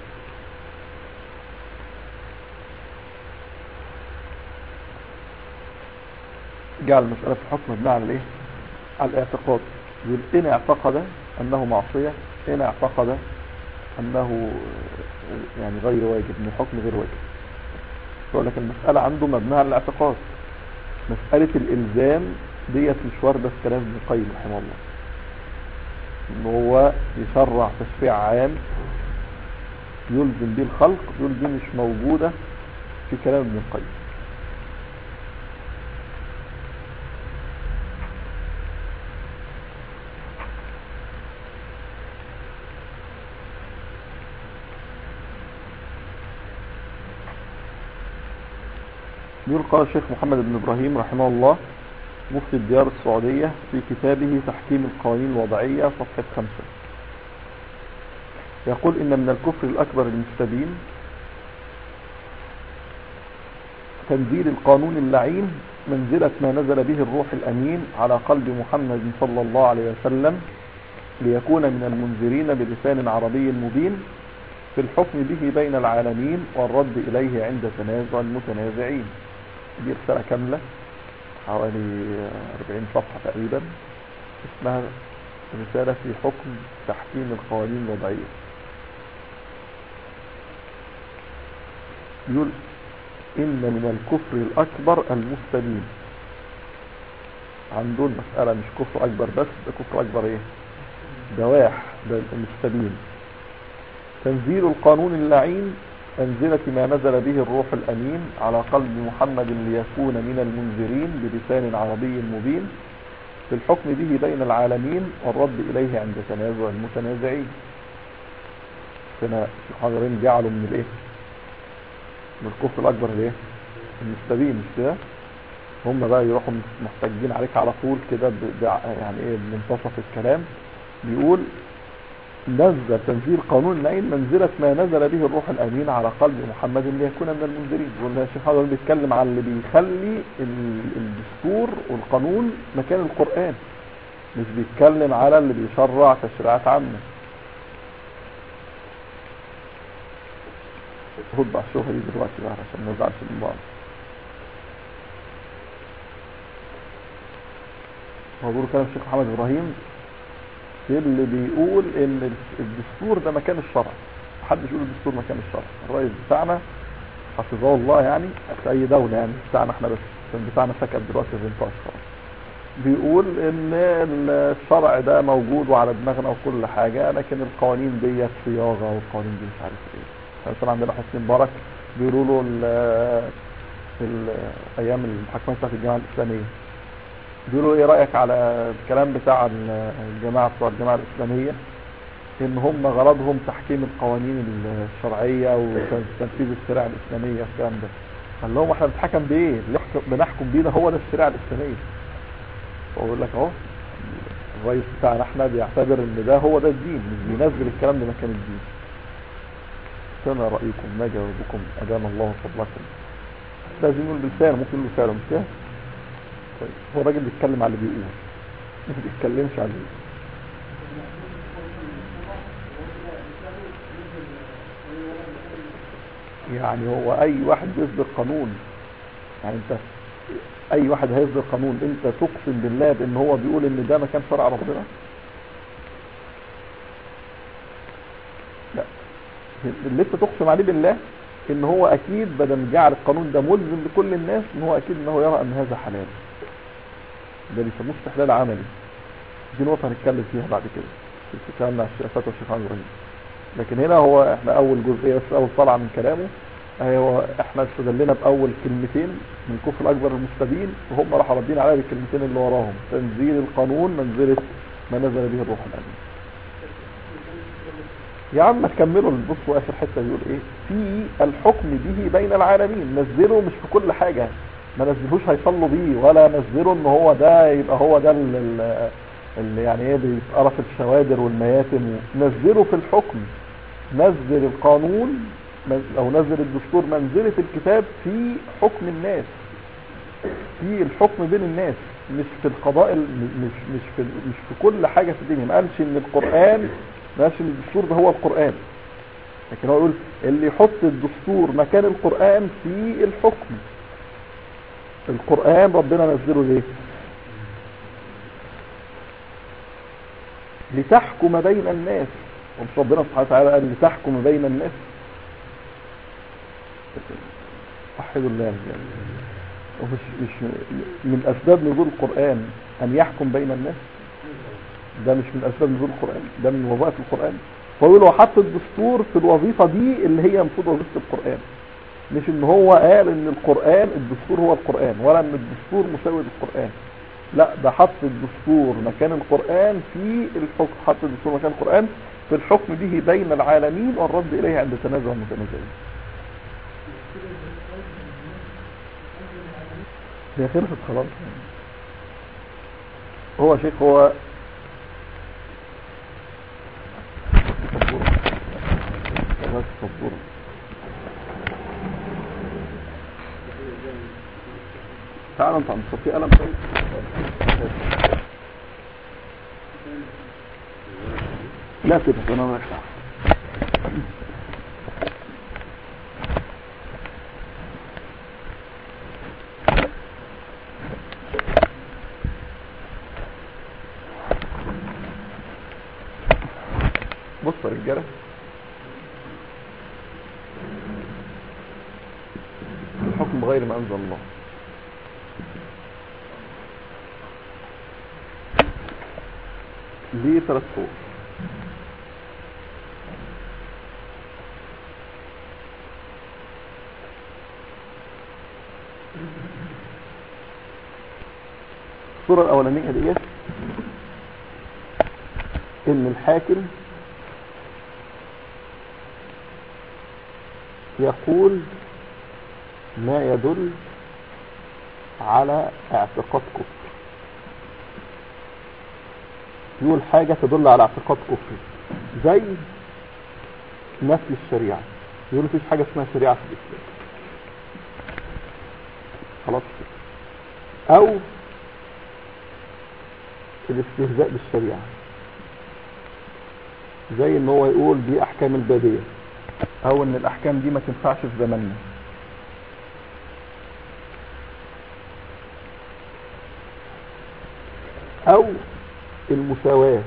جعل المسألة في الحكم مبناها على الايه على الاعتقاد يقول ان اعتقد انه معصية ان اعتقد انه يعني غير واجب ان الحكم غير واجب يقول لك المسألة عنده مبناها على الاعتقاد مسألة الالزام ديت مش واردة في كلام ابن القيم رحمه الله ان هو يشرع تشريع عام يلزم به الخلق يقول دي مش موجودة في كلام ابن القيم يقول قال الشيخ محمد بن إبراهيم رحمه الله مفتي الديار السعودية في كتابه تحكيم القوانين الوضعية صفحة خمسة يقول إن من الكفر الأكبر المستبين تنزيل القانون اللعين منزلة ما نزل به الروح الأمين على قلب محمد صلى الله عليه وسلم ليكون من المنذرين بلسان عربي مبين في الحكم به بين العالمين والرد إليه عند تنازع المتنازعين دي رسالة كاملة حوالي 40 صفحة تقريبا اسمها رسالة في حكم تحكيم القوانين الوضعية يقول إن من الكفر الأكبر المستبين عن دول مسألة مش كفر أكبر بس ده كفر أكبر إيه دواح ده المستبين تنزيل القانون اللعين منزلة ما نزل به الروح الأمين على قلب محمد ليكون من المنذرين بلسان عربي مبين في الحكم به بين العالمين والرد إليه عند تنازع المتنازعين هنا الشيخ حضرين جعلوا من الايه من الكفر الأكبر الايه المستبين مش كده هم بقى يروحوا محتاجين عليك على طول كده ب- ب- يعني ايه بمنتصف الكلام بيقول نزل تنزيل قانون العين منزلة ما نزل به الروح الأمين على قلب محمد ليكون من المنذرين وإن الشيخ حضر بيتكلم على اللي بيخلي ال- الدستور والقانون مكان القرآن مش بيتكلم على اللي بيشرع تشريعات عامة خد بقى الشوفة دي دلوقتي بقى عشان ما نزعلش من بعض هو بيقول كلام الشيخ محمد إبراهيم في اللي بيقول ان الدستور ده مكان الشرع محدش يقول الدستور مكان الشرع الرئيس بتاعنا حفظه الله يعني في اي دولة يعني مش بتاعنا احنا بس عشان بتاعنا سكت دلوقتي في ينفعش خلاص بيقول ان الشرع ده موجود وعلى دماغنا وكل حاجة لكن القوانين دي صياغة والقوانين دي مش عارف ايه يعني مثلا عندنا حسني مبارك بيقولوا له ال- في ال- ايام المحاكمات بتاعت الجامعة الاسلامية بيقولوا ايه رأيك على الكلام بتاع ال- الجماعة بتوع الجماعة الإسلامية ان هم غرضهم تحكيم القوانين الشرعية وتنفيذ الشريعة الإسلامية والكلام ده قال لهم احنا بنتحكم بايه اللي يحكم- بنحكم بيه ده هو ده الشريعة الإسلامية فأقول لك اهو الرئيس بتاعنا احنا بيعتبر ان ده هو ده الدين مش بينزل الكلام ده مكان الدين فما رأيكم ما جاوبكم أدام الله فضلكم لازم يقول بلسانه ممكن يقول بلسانه مش كده طيب هو الراجل بيتكلم على اللي بيقول ما بيتكلمش على اللي يعني هو اي واحد بيصدر قانون يعني انت اي واحد هيصدر قانون انت تقسم بالله بان هو بيقول ان ده مكان شرع ربنا لا اللي انت تقسم عليه بالله ان هو اكيد بدل جعل القانون ده ملزم لكل الناس ان هو اكيد انه يرى ان هذا حلال ده بيسموه استحلال عملي دي نقطة هنتكلم فيها بعد كده في كلامنا على الشيخ والشيخ عن ابراهيم لكن هنا هو احنا اول جزئية بس اول طلعة من كلامه هو احنا استدلنا باول كلمتين من الكفر الاكبر المستبين وهم راحوا ردين عليها بالكلمتين اللي وراهم تنزيل القانون منزلة ما نزل به الروح الامين يا عم تكملوا بصوا اخر حته بيقول ايه في الحكم به بين العالمين نزله مش في كل حاجه ما نزلهوش هيصلوا بيه ولا نزله ان هو ده يبقى هو ده ال- ال- اللي يعني ايه بيتقرا في الشوادر والمياتم نزله في الحكم نزل القانون من- او نزل الدستور منزله الكتاب في حكم الناس في الحكم بين الناس مش في القضاء ال- مش مش في مش في كل حاجه في الدنيا ما قالش ان القران ما قالش ان الدستور ده هو القران لكن هو يقول اللي يحط الدستور مكان القران في الحكم القران ربنا نزله ليه لتحكم بين الناس ومش ربنا سبحانه وتعالى قال لتحكم بين الناس وحدوا الله يعني ومش مش من اسباب نزول القران ان يحكم بين الناس ده مش من اسباب نزول القران ده من وظائف القران فيقول هو حط الدستور في الوظيفه دي اللي هي المفروض وظيفه القران مش ان هو قال ان القران الدستور هو القران ولا ان الدستور مساوي للقران لا ده حط الدستور مكان القران في الحكم حط الدستور مكان القران في الحكم به بين العالمين والرد اليه عند تنازع المتنازعين هي خلصت خلاص هو شيخ هو بس صبور. تعال انت عم في قلم طيب لا سيبك انا رايح بص يا رجاله الحكم بغير ما انزل الله ليه ثلاث صور الصورة الأولانية ديت إن الحاكم يقول ما يدل على اعتقاد كفر يقول حاجة تدل على اعتقاد كفر زي نفي الشريعة يقول مفيش حاجة اسمها شريعة في الإسلام خلاص كده. أو الاستهزاء بالشريعة زي ان هو يقول دي احكام البادية او ان الاحكام دي ما تنفعش في زماننا او المساواة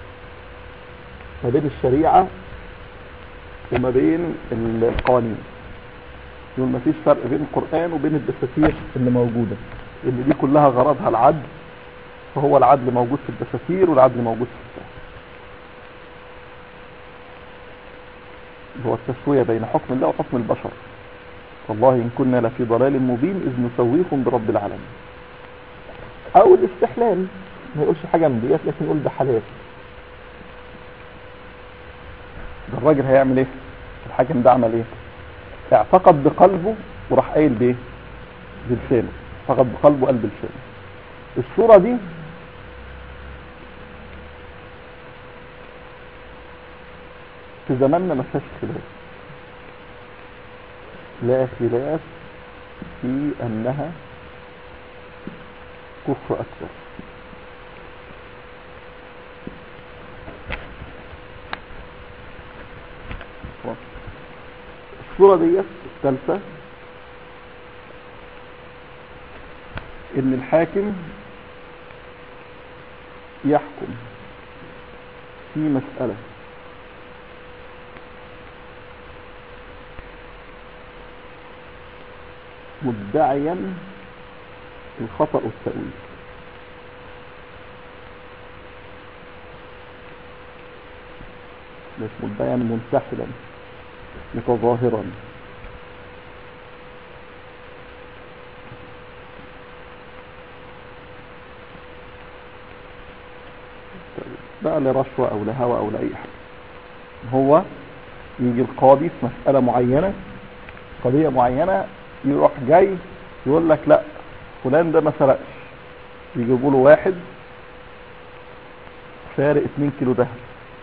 ما بين الشريعة وما بين القوانين يقول ما فيش فرق بين القرآن وبين الدساتير اللي موجودة ان دي كلها غرضها العدل فهو العدل موجود في الدساتير والعدل موجود في الشرع هو التسوية بين حكم الله وحكم البشر والله إن كنا لفي ضلال مبين إذ نسويكم برب العالمين أو الاستحلال ما يقولش حاجة من ديت لكن يقول ده حلال ده الراجل هيعمل ايه الحاكم ده عمل ايه اعتقد بقلبه وراح قايل بايه بلسانه اعتقد بقلبه قال بلسانه الصورة دي في زماننا ما فيهاش خلاف لا خلاف في انها كفر اكبر الصورة دي الثالثة ان الحاكم يحكم في مسألة مدعيا الخطأ والتأويل مش مدعيا منتحلا متظاهرا بقى لرشوة او لهوى او لأي حاجة هو يجي القاضي في مسألة معينة قضية معينة يروح جاي يقول لك لا فلان ده ما سرقش يجيبوا له واحد سارق 2 كيلو دهب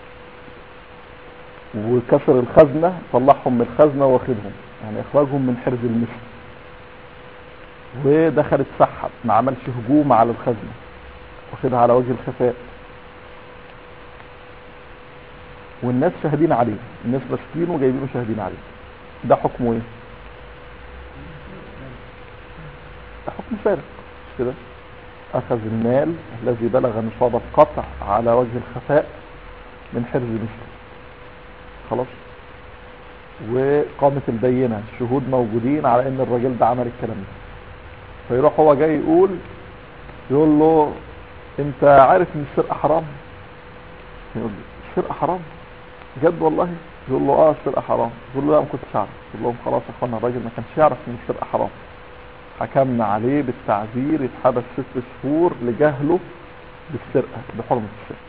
وكسر الخزنة طلعهم من الخزنة واخدهم يعني اخراجهم من حرز المثل ودخل اتسحب ما عملش هجوم على الخزنة واخدها على وجه الخفاء والناس شاهدين عليه الناس ماسكينه وجايبينه شاهدين عليه ده حكمه ايه ده حكم سارق مش كده اخذ المال الذي بلغ نصاب القطع على وجه الخفاء من حرز مثله خلاص وقامت البينة الشهود موجودين على ان الراجل ده عمل الكلام ده فيروح هو جاي يقول يقول له انت عارف ان السرقة حرام يقول له السرقة حرام بجد والله يقول له اه السرقة حرام يقول له لا ما كنتش اعرف يقول لهم خلاص يا اخوانا الراجل ما كانش يعرف ان السرقة حرام حكمنا عليه بالتعذير يتحبس ست شهور لجهله بالسرقة بحرمة السرقة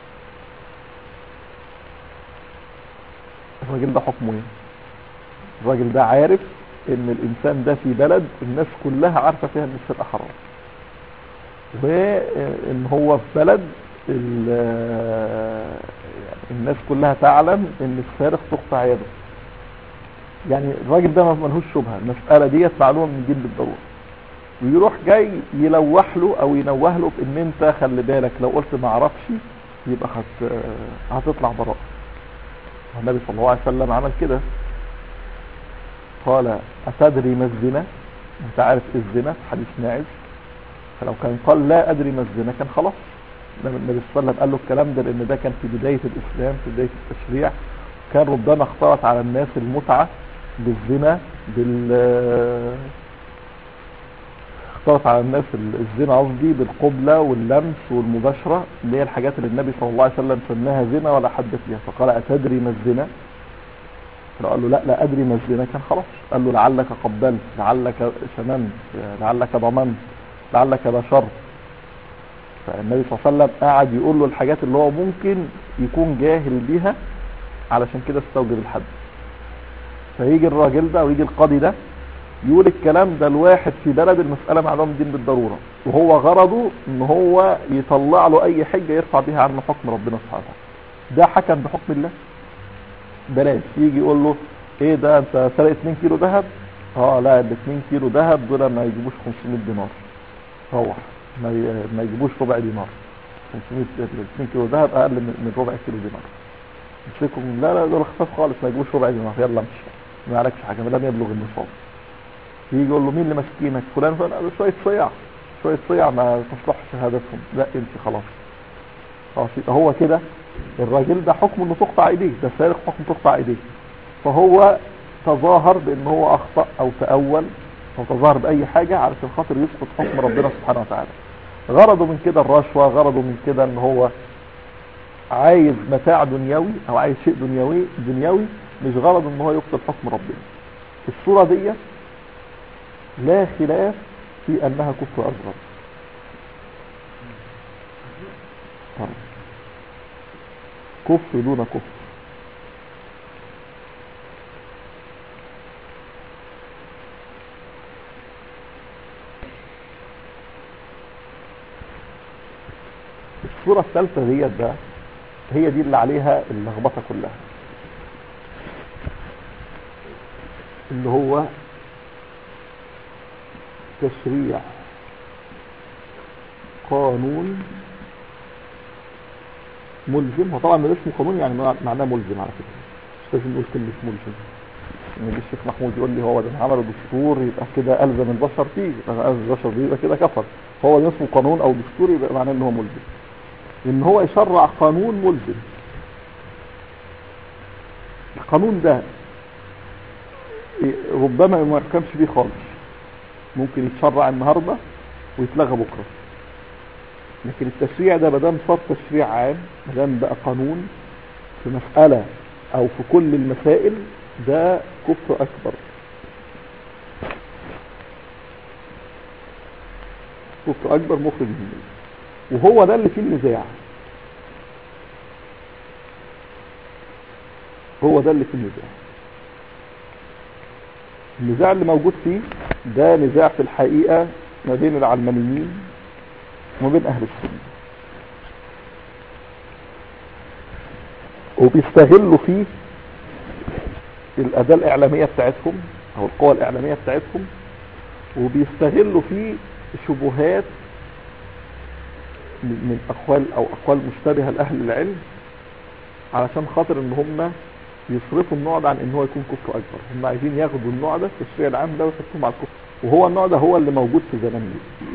الراجل ده حكمه ايه الراجل ده عارف ان الانسان ده في بلد الناس كلها عارفة فيها ان السرقة حرام وان هو في بلد ال- يعني الناس كلها تعلم ان السارق تقطع يده يعني الراجل ده ما ملهوش شبهه المساله ديت معلومه من الدين بالضروره ويروح جاي يلوح له او ينوه له بان انت خلي بالك لو قلت ما اعرفش يبقى هت... هتطلع براء النبي صلى الله عليه وسلم عمل كده قال اتدري ما الزنا انت عارف ايه الزنا في حديث ماعز فلو كان قال لا ادري ما الزنا كان خلاص النبي النبي صلى الله عليه وسلم قال له الكلام ده لان ده كان في بدايه الاسلام في بدايه التشريع كان ربما اختلط على الناس المتعه بالزنا بال اختلط على الناس الزنا قصدي بالقبلة واللمس والمباشرة اللي هي الحاجات اللي النبي صلى الله عليه وسلم سماها زنا ولا حد فيها فقال أتدري ما الزنا فقال له لا لا أدري ما الزنا كان خلاص قال له لعلك قبلت لعلك شممت لعلك ضمنت لعلك بشرت فالنبي صلى الله عليه وسلم قعد يقول له الحاجات اللي هو ممكن يكون جاهل بيها علشان كده استوجب الحد فيجي الراجل ده ويجي القاضي ده يقول الكلام ده الواحد في بلد المسألة معلومة الدين بالضرورة وهو غرضه ان هو يطلع له اي حجة يرفع بها عنه حكم ربنا سبحانه وتعالى ده حكم بحكم الله بلاش يجي يقول له ايه ده انت سرق 2 كيلو ذهب اه لا ال 2 كيلو ذهب دول ما يجيبوش 500 دينار روح ما ي- ما يجيبوش ربع دينار 500 ال 2 كيلو ذهب اقل من من ربع كيلو دينار امسكهم لا لا دول خفاف خالص ما يجيبوش ربع دينار يلا امشي ما عليكش حاجه ما لم يبلغ النصاب يجي يقول له مين اللي ماسكينك فلان فلان قال له شويه صيع شويه صيع ما تصلحش شهادتهم لا امشي خلاص خلاص يبقى هو كده الراجل ده حكم انه تقطع ايديه ده سارق حكم تقطع ايديه فهو تظاهر بان هو اخطا او تاول او تظاهر باي حاجه علشان خاطر يسقط حكم ربنا سبحانه وتعالى غرضه من كده الرشوه غرضه من كده ان هو عايز متاع دنيوي او عايز شيء دنيوي دنيوي مش غرض ان هو يبطل حكم ربنا الصوره ديت لا خلاف في انها كفر اصغر طيب. كفر دون كفر الصورة الثالثة ديت بقى هي دي اللي عليها اللخبطة كلها اللي هو تشريع قانون ملزم هو طبعا من اسمه قانون يعني معناه ملزم على فكره مش لازم نقول كلمه ملزم ان يجي الشيخ محمود يقول لي هو ده عملوا دستور يبقى كده الزم البشر فيه يبقى الزم البشر فيه يبقى كده كفر هو ده اسمه قانون او دستور يبقى معناه ان هو ملزم ان هو يشرع قانون ملزم القانون ده ربما ما يحكمش بيه خالص ممكن يتشرع النهارده ويتلغى بكره لكن التشريع ده ما دام صار تشريع عام ما دام بقى قانون في مسألة أو في كل المسائل ده كفر أكبر كفر أكبر مخرج من الملة وهو ده اللي فيه النزاع هو ده اللي فيه النزاع النزاع اللي موجود فيه ده نزاع في الحقيقة ما بين العلمانيين وما بين أهل السنة وبيستغلوا فيه الأداة الإعلامية بتاعتهم أو القوى الإعلامية بتاعتهم وبيستغلوا فيه شبهات من أقوال أو أقوال مشتبهة لأهل العلم علشان خاطر إن هم يصرفوا النوع ده عن إن هو يكون كفر أكبر هم عايزين ياخدوا النوع ده في التشريع العام ده ويحطوه مع الكفر وهو النوع ده هو اللي موجود في زماننا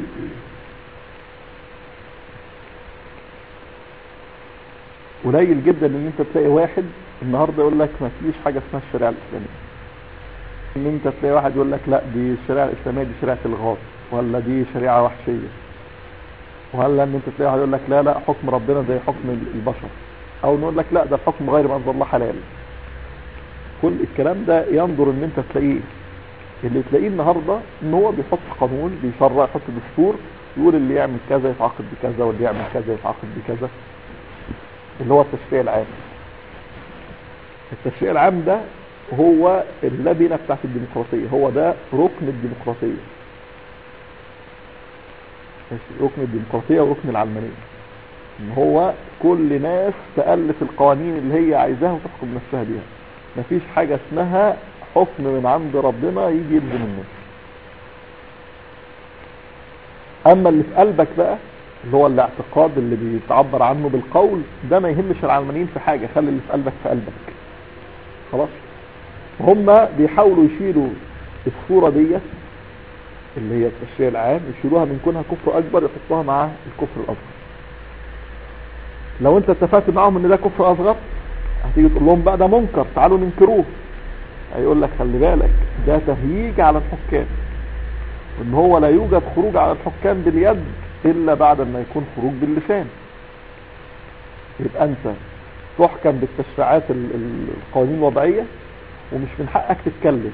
قليل جدا ان انت تلاقي واحد النهارده يقول لك ما فيش حاجه اسمها الشريعه الاسلاميه ان انت تلاقي واحد يقول لك لا دي الشريعه الاسلاميه دي شريعه الغاص ولا دي شريعه وحشيه ولا ان انت تلاقي واحد يقول لك لا لا حكم ربنا زي حكم البشر او نقول لك لا ده الحكم غير ما انزل الله حلال كل الكلام ده ينظر ان انت تلاقيه اللي تلاقيه النهارده ان هو بيحط قانون بيشرع يحط دستور يقول اللي يعمل كذا يتعاقب بكذا واللي يعمل كذا يتعاقب بكذا اللي هو التشريع العام التشريع العام ده هو اللبنة بتاعت الديمقراطية هو ده ركن الديمقراطية ماشي ركن الديمقراطية وركن العلمانية ان هو كل ناس تألف القوانين اللي هي عايزاها وتحكم نفسها بيها مفيش حاجة اسمها حكم من عند ربنا يجي يلزم الناس اما اللي في قلبك بقى اللي هو الاعتقاد اللي بيتعبر عنه بالقول ده ما يهمش العلمانيين في حاجة خلي اللي في قلبك في قلبك خلاص هم بيحاولوا يشيلوا الصورة ديت اللي هي التشريع العام يشيلوها من كونها كفر اكبر يحطوها مع الكفر الاصغر لو انت اتفقت معاهم ان ده كفر اصغر هتيجي تقول لهم بقى ده منكر تعالوا ننكروه هيقول لك خلي بالك ده تهييج على الحكام ان هو لا يوجد خروج على الحكام باليد الا بعد ما يكون خروج باللسان يبقى انت تحكم بالتشريعات ال- ال- القوانين الوضعية ومش من حقك تتكلم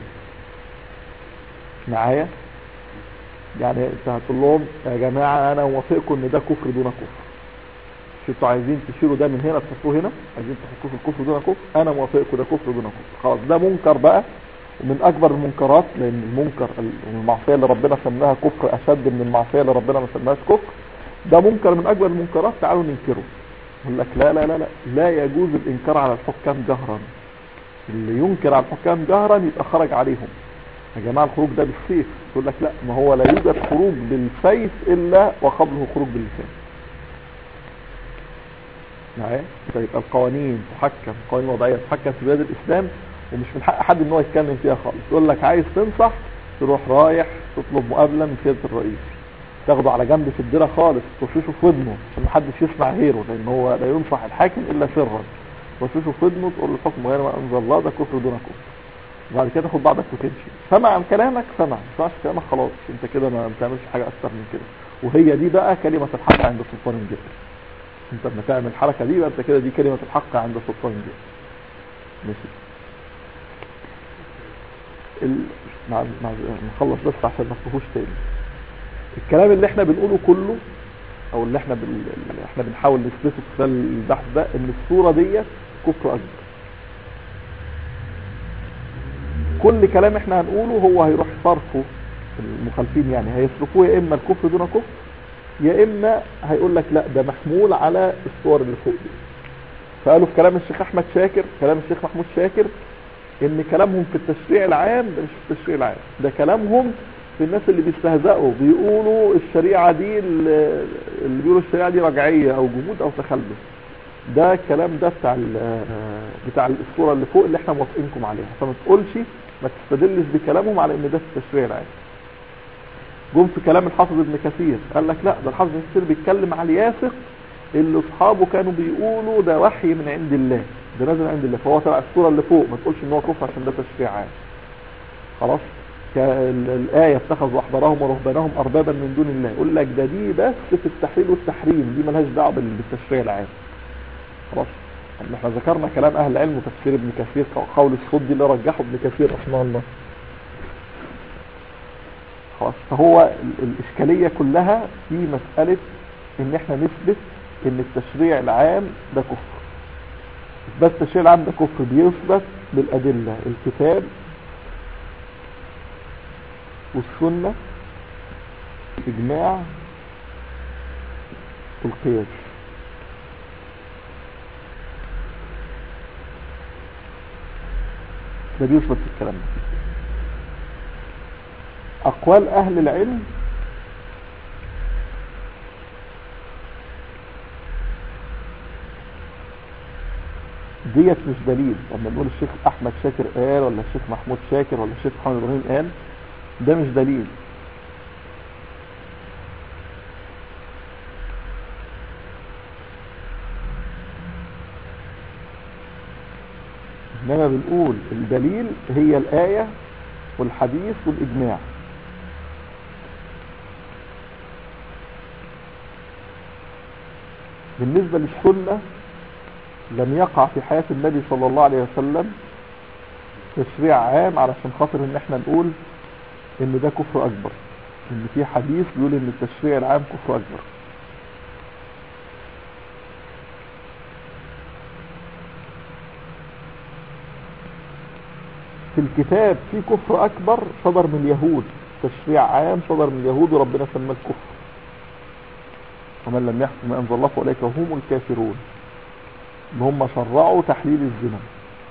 معايا يعني انت هتقول لهم يا جماعة انا موافقكم ان ده كفر دون كفر مش انتوا عايزين تشيلوا ده من هنا تحطوه هنا عايزين تحطوه في الكفر دون كفر انا موافقكم ده كفر دون كفر خلاص ده منكر بقى ومن اكبر المنكرات لان المنكر المعصيه اللي ربنا سماها كفر اشد من المعصيه اللي ربنا ما سماهاش كفر ده منكر من اكبر المنكرات تعالوا ننكره يقول لك لا لا لا لا لا يجوز الانكار على الحكام جهرا اللي ينكر على الحكام جهرا يبقى خرج عليهم يا جماعه الخروج ده بالسيف يقول لك لا ما هو لا يوجد خروج بالسيف الا وقبله خروج باللسان معايا فيبقى القوانين تحكم قوانين وضعيه تحكم في بلاد الاسلام ومش من حق حد ان هو يتكلم فيها خالص يقول لك عايز تنصح تروح رايح تطلب مقابله من سياده الرئيس تاخده على جنب في الديره خالص ترششه في ودنه عشان محدش يسمع غيره لان هو لا ينصح الحاكم الا سرا ترششه في ودنه تقول له الحكم غير ما انزل الله ده كفر دون كفر وبعد كده تاخد بعضك وتمشي سمع عن كلامك سمع ما سمعش كلامك خلاص انت كده ما بتعملش حاجه اكتر من كده وهي دي بقى كلمه الحق عند سلطان الجبل انت لما تعمل الحركه دي يبقى انت كده دي كلمه الحق عند سلطان الجبل ماشي ال... مع... مع... نخلص بس عشان ما تفهوش تاني الكلام اللي احنا بنقوله كله او اللي احنا بال... اللي احنا بنحاول نثبته خلال البحث ده ان الصوره ديت كفر اكبر كل كلام احنا هنقوله هو هيروح صرفه المخالفين يعني هيصرفوه يا اما الكفر دون كفر يا اما هيقول لك لا ده محمول على الصور اللي فوق دي فقالوا في كلام الشيخ احمد شاكر كلام الشيخ محمود شاكر ان كلامهم في التشريع العام ده مش في التشريع العام ده كلامهم في الناس اللي بيستهزئوا بيقولوا الشريعة دي اللي بيقولوا الشريعة دي رجعية او جمود او تخلف ده الكلام ده بتاع بتاع الصورة اللي فوق اللي احنا موافقينكم عليها فما تقولش ما تستدلش بكلامهم على ان ده في التشريع العام جم في كلام الحافظ ابن كثير قال لك لا ده الحافظ ابن كثير بيتكلم على الياسق اللي اصحابه كانوا بيقولوا ده وحي من عند الله ده نازل عند الله فهو تبع الصورة اللي فوق ما تقولش ان هو كفر عشان ده تشريع عام خلاص الآية اتخذوا أحبارهم ورهبانهم أربابا من دون الله يقول لك ده دي بس في التحليل والتحريم دي ملهاش دعوة بالتشريع العام خلاص احنا ذكرنا كلام أهل العلم وتفسير ابن كثير قول الصدي اللي رجحه ابن كثير رحمه الله خلاص فهو الإشكالية كلها في مسألة ان احنا نثبت ان التشريع العام ده كفر بس التشريع العام ده كفر بيثبت بالأدلة الكتاب والسنة إجماع والقياس ده بيثبت في الكلام ده أقوال أهل العلم ديت مش دليل لما نقول الشيخ احمد شاكر قال ولا الشيخ محمود شاكر ولا الشيخ محمد ابراهيم قال ده مش دليل انما بنقول الدليل هي الآية والحديث والإجماع بالنسبة للسنة لم يقع في حياة النبي صلى الله عليه وسلم تشريع عام علشان خاطر ان احنا نقول ان ده كفر اكبر ان في حديث بيقول ان التشريع العام كفر اكبر في الكتاب في كفر اكبر صدر من اليهود تشريع عام صدر من اليهود وربنا سماه الكفر ومن لم يحكم ما انزل الله فاولئك هم الكافرون ان هم شرعوا تحليل الزنا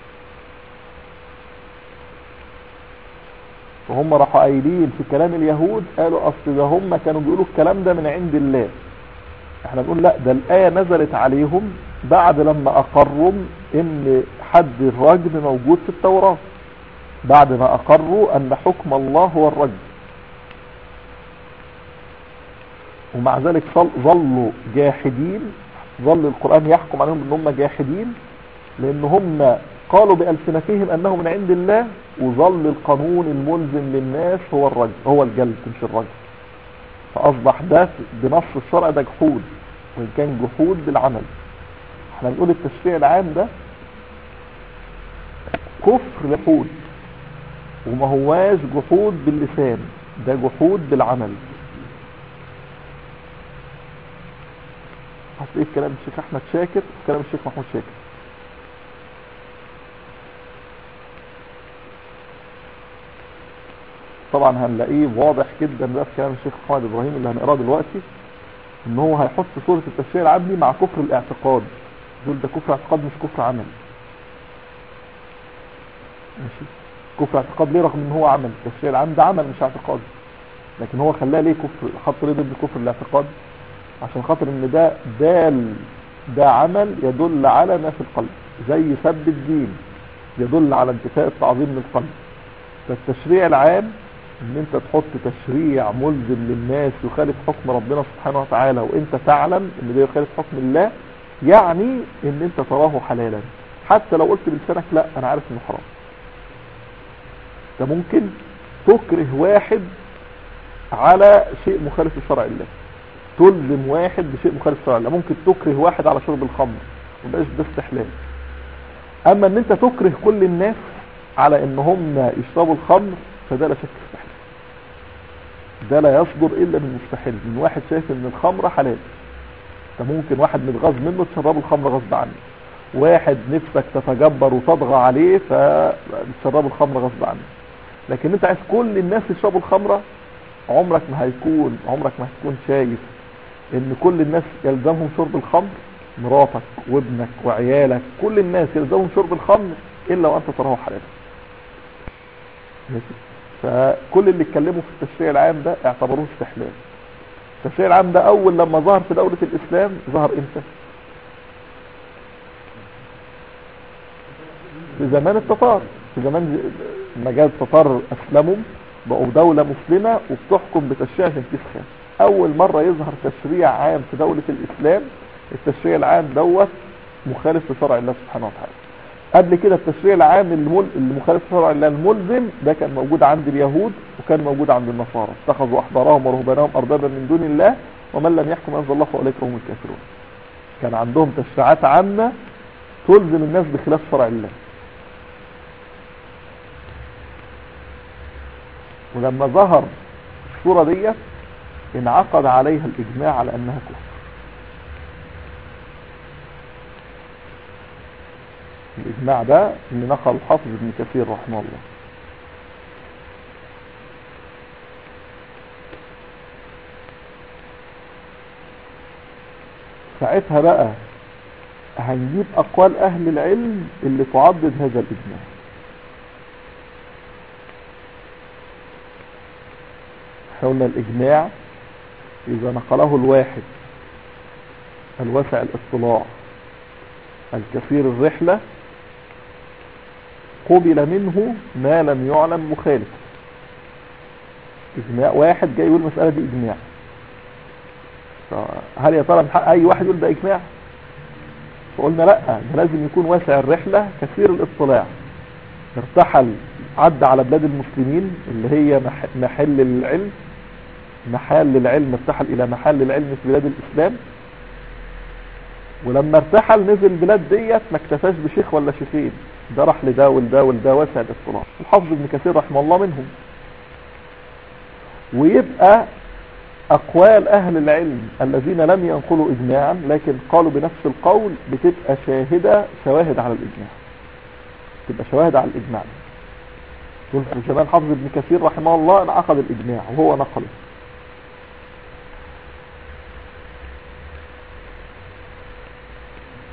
فهم راحوا قايلين في كلام اليهود قالوا اصل ده هم كانوا بيقولوا الكلام ده من عند الله احنا بنقول لا ده الايه نزلت عليهم بعد لما اقروا ان حد الرجم موجود في التوراه بعد ما اقروا ان حكم الله هو الرجم ومع ذلك صل- ظلوا جاحدين ظل القرآن يحكم عليهم ان هم جاحدين لان هم قالوا بألسنتهم انه من عند الله وظل القانون الملزم للناس هو الرجل هو الجلد مش الرجل فاصبح ده بنص الشرع ده جحود وان كان جحود بالعمل احنا بنقول التشريع العام ده كفر جحود وما هواش جحود باللسان ده جحود بالعمل هتلاقيه في كلام الشيخ احمد شاكر وكلام الشيخ محمود شاكر طبعا هنلاقيه واضح جدا ده في كلام الشيخ محمد ابراهيم اللي هنقراه دلوقتي ان هو هيحط صورة التشريع العملي مع كفر الاعتقاد دول ده كفر اعتقاد مش كفر عمل ماشي كفر اعتقاد ليه رغم ان هو عمل التشريع العام ده عمل مش اعتقاد لكن هو خلاه ليه كفر حط ليه ضد كفر الاعتقاد عشان خاطر ان ده دال ده عمل يدل على ما في القلب زي سب الدين يدل على انتفاء التعظيم للقلب فالتشريع العام ان انت تحط تشريع ملزم للناس يخالف حكم ربنا سبحانه وتعالى وانت تعلم ان ده يخالف حكم الله يعني ان انت تراه حلالا حتى لو قلت بلسانك لا انا عارف انه حرام ده ممكن تكره واحد على شيء مخالف لشرع الله تلزم واحد بشيء مخالف لشرع الله ممكن تكره واحد على شرب الخمر مبقاش ده استحلال اما ان انت تكره كل الناس على ان هم يشربوا الخمر فده لا شك استحلال ده لا يصدر الا من مستحيل من واحد شايف ان الخمر حلال انت ممكن واحد متغاظ منه تشربه الخمر غصب عنه واحد نفسك تتجبر وتطغى عليه فتشربه الخمر غصب عنه لكن انت عايز كل الناس يشربوا الخمره عمرك ما هيكون عمرك ما هتكون شايف ان كل الناس يلزمهم شرب الخمر مراتك وابنك وعيالك كل الناس يلزمهم شرب الخمر الا وانت تراه حلالا ماشي فكل اللي اتكلموا في التشريع العام ده اعتبروه استحلال التشريع العام ده اول لما ظهر في دولة الاسلام ظهر امتى في زمان التتار في زمان لما جاء التتار اسلموا بقوا دولة مسلمة وبتحكم بتشريع جنكيز خان اول مرة يظهر تشريع عام في دولة الاسلام التشريع العام دوت مخالف لشرع الله سبحانه وتعالى قبل كده التشريع العام المل... المخالف لشرع الله الملزم ده كان موجود عند اليهود وكان موجود عند النصارى اتخذوا احبارهم ورهبانهم اربابا من دون الله ومن لم يحكم انزل الله فاولئك هم الكافرون كان عندهم تشريعات عامة تلزم الناس بخلاف شرع الله ولما ظهر الصورة ديت انعقد عليها الاجماع على انها كفر الاجماع ده اللي نقل الحافظ ابن كثير رحمه الله ساعتها بقى هنجيب اقوال اهل العلم اللي تعضد هذا الاجماع احنا قلنا الاجماع اذا نقله الواحد الواسع الاطلاع الكثير الرحلة قبل منه ما لم يعلم مخالف اجماع واحد جاي يقول المسألة دي اجماع هل يا ترى من حق اي واحد يقول ده اجماع فقلنا لا ده لازم يكون واسع الرحلة كثير الاطلاع ارتحل عدى على بلاد المسلمين اللي هي مح- محل العلم محل العلم ارتحل الى محل العلم في بلاد الاسلام ولما ارتحل نزل بلاد ديت ما اكتفاش بشيخ ولا شيخين ده راح لده ولده ولده واسع الاطلاع الحافظ ابن كثير رحمه الله منهم ويبقى اقوال اهل العلم الذين لم ينقلوا اجماعا لكن قالوا بنفس القول بتبقى شاهدة شواهد على الاجماع تبقى شواهد على الاجماع دول في زمان حافظ ابن كثير رحمه الله انعقد الاجماع وهو نقله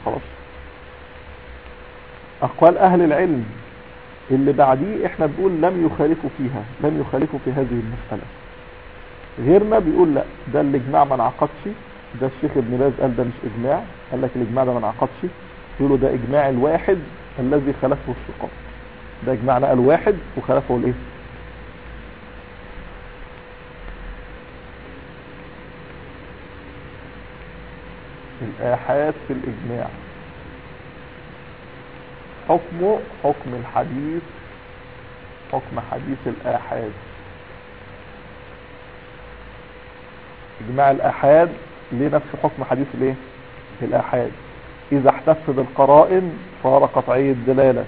خلاص اقوال اهل العلم اللي بعديه احنا بنقول لم يخالفوا فيها لم يخالفوا في هذه المسألة غيرنا بيقول لا ده الاجماع ما انعقدش ده الشيخ ابن باز قال ده مش اجماع قال لك الاجماع ده ما انعقدش يقولوا ده اجماع الواحد الذي خلفه الثقات ده اجماع نقل واحد وخلفه الايه الآحاد في الإجماع حكمه حكم الحديث حكم حديث الآحاد إجماع الآحاد ليه نفس حكم حديث الايه الآحاد إذا احتف بالقرائن صار قطعي الدلالة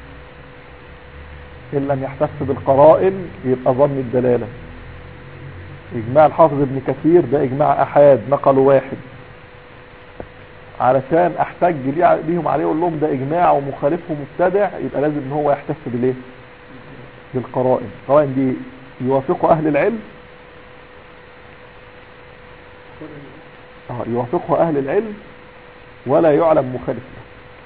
إن لم يحتف بالقرائن يبقى ظن الدلالة إجماع الحافظ ابن كثير ده إجماع أحاد نقل واحد علشان احتج ليه- بيهم عليه اقول لهم ده اجماع ومخالفه مبتدع يبقى لازم ان هو يحتف بالايه بالقرائن القرائن دي يوافقوا اهل العلم اه يوافقه اهل العلم ولا يعلم مخالف له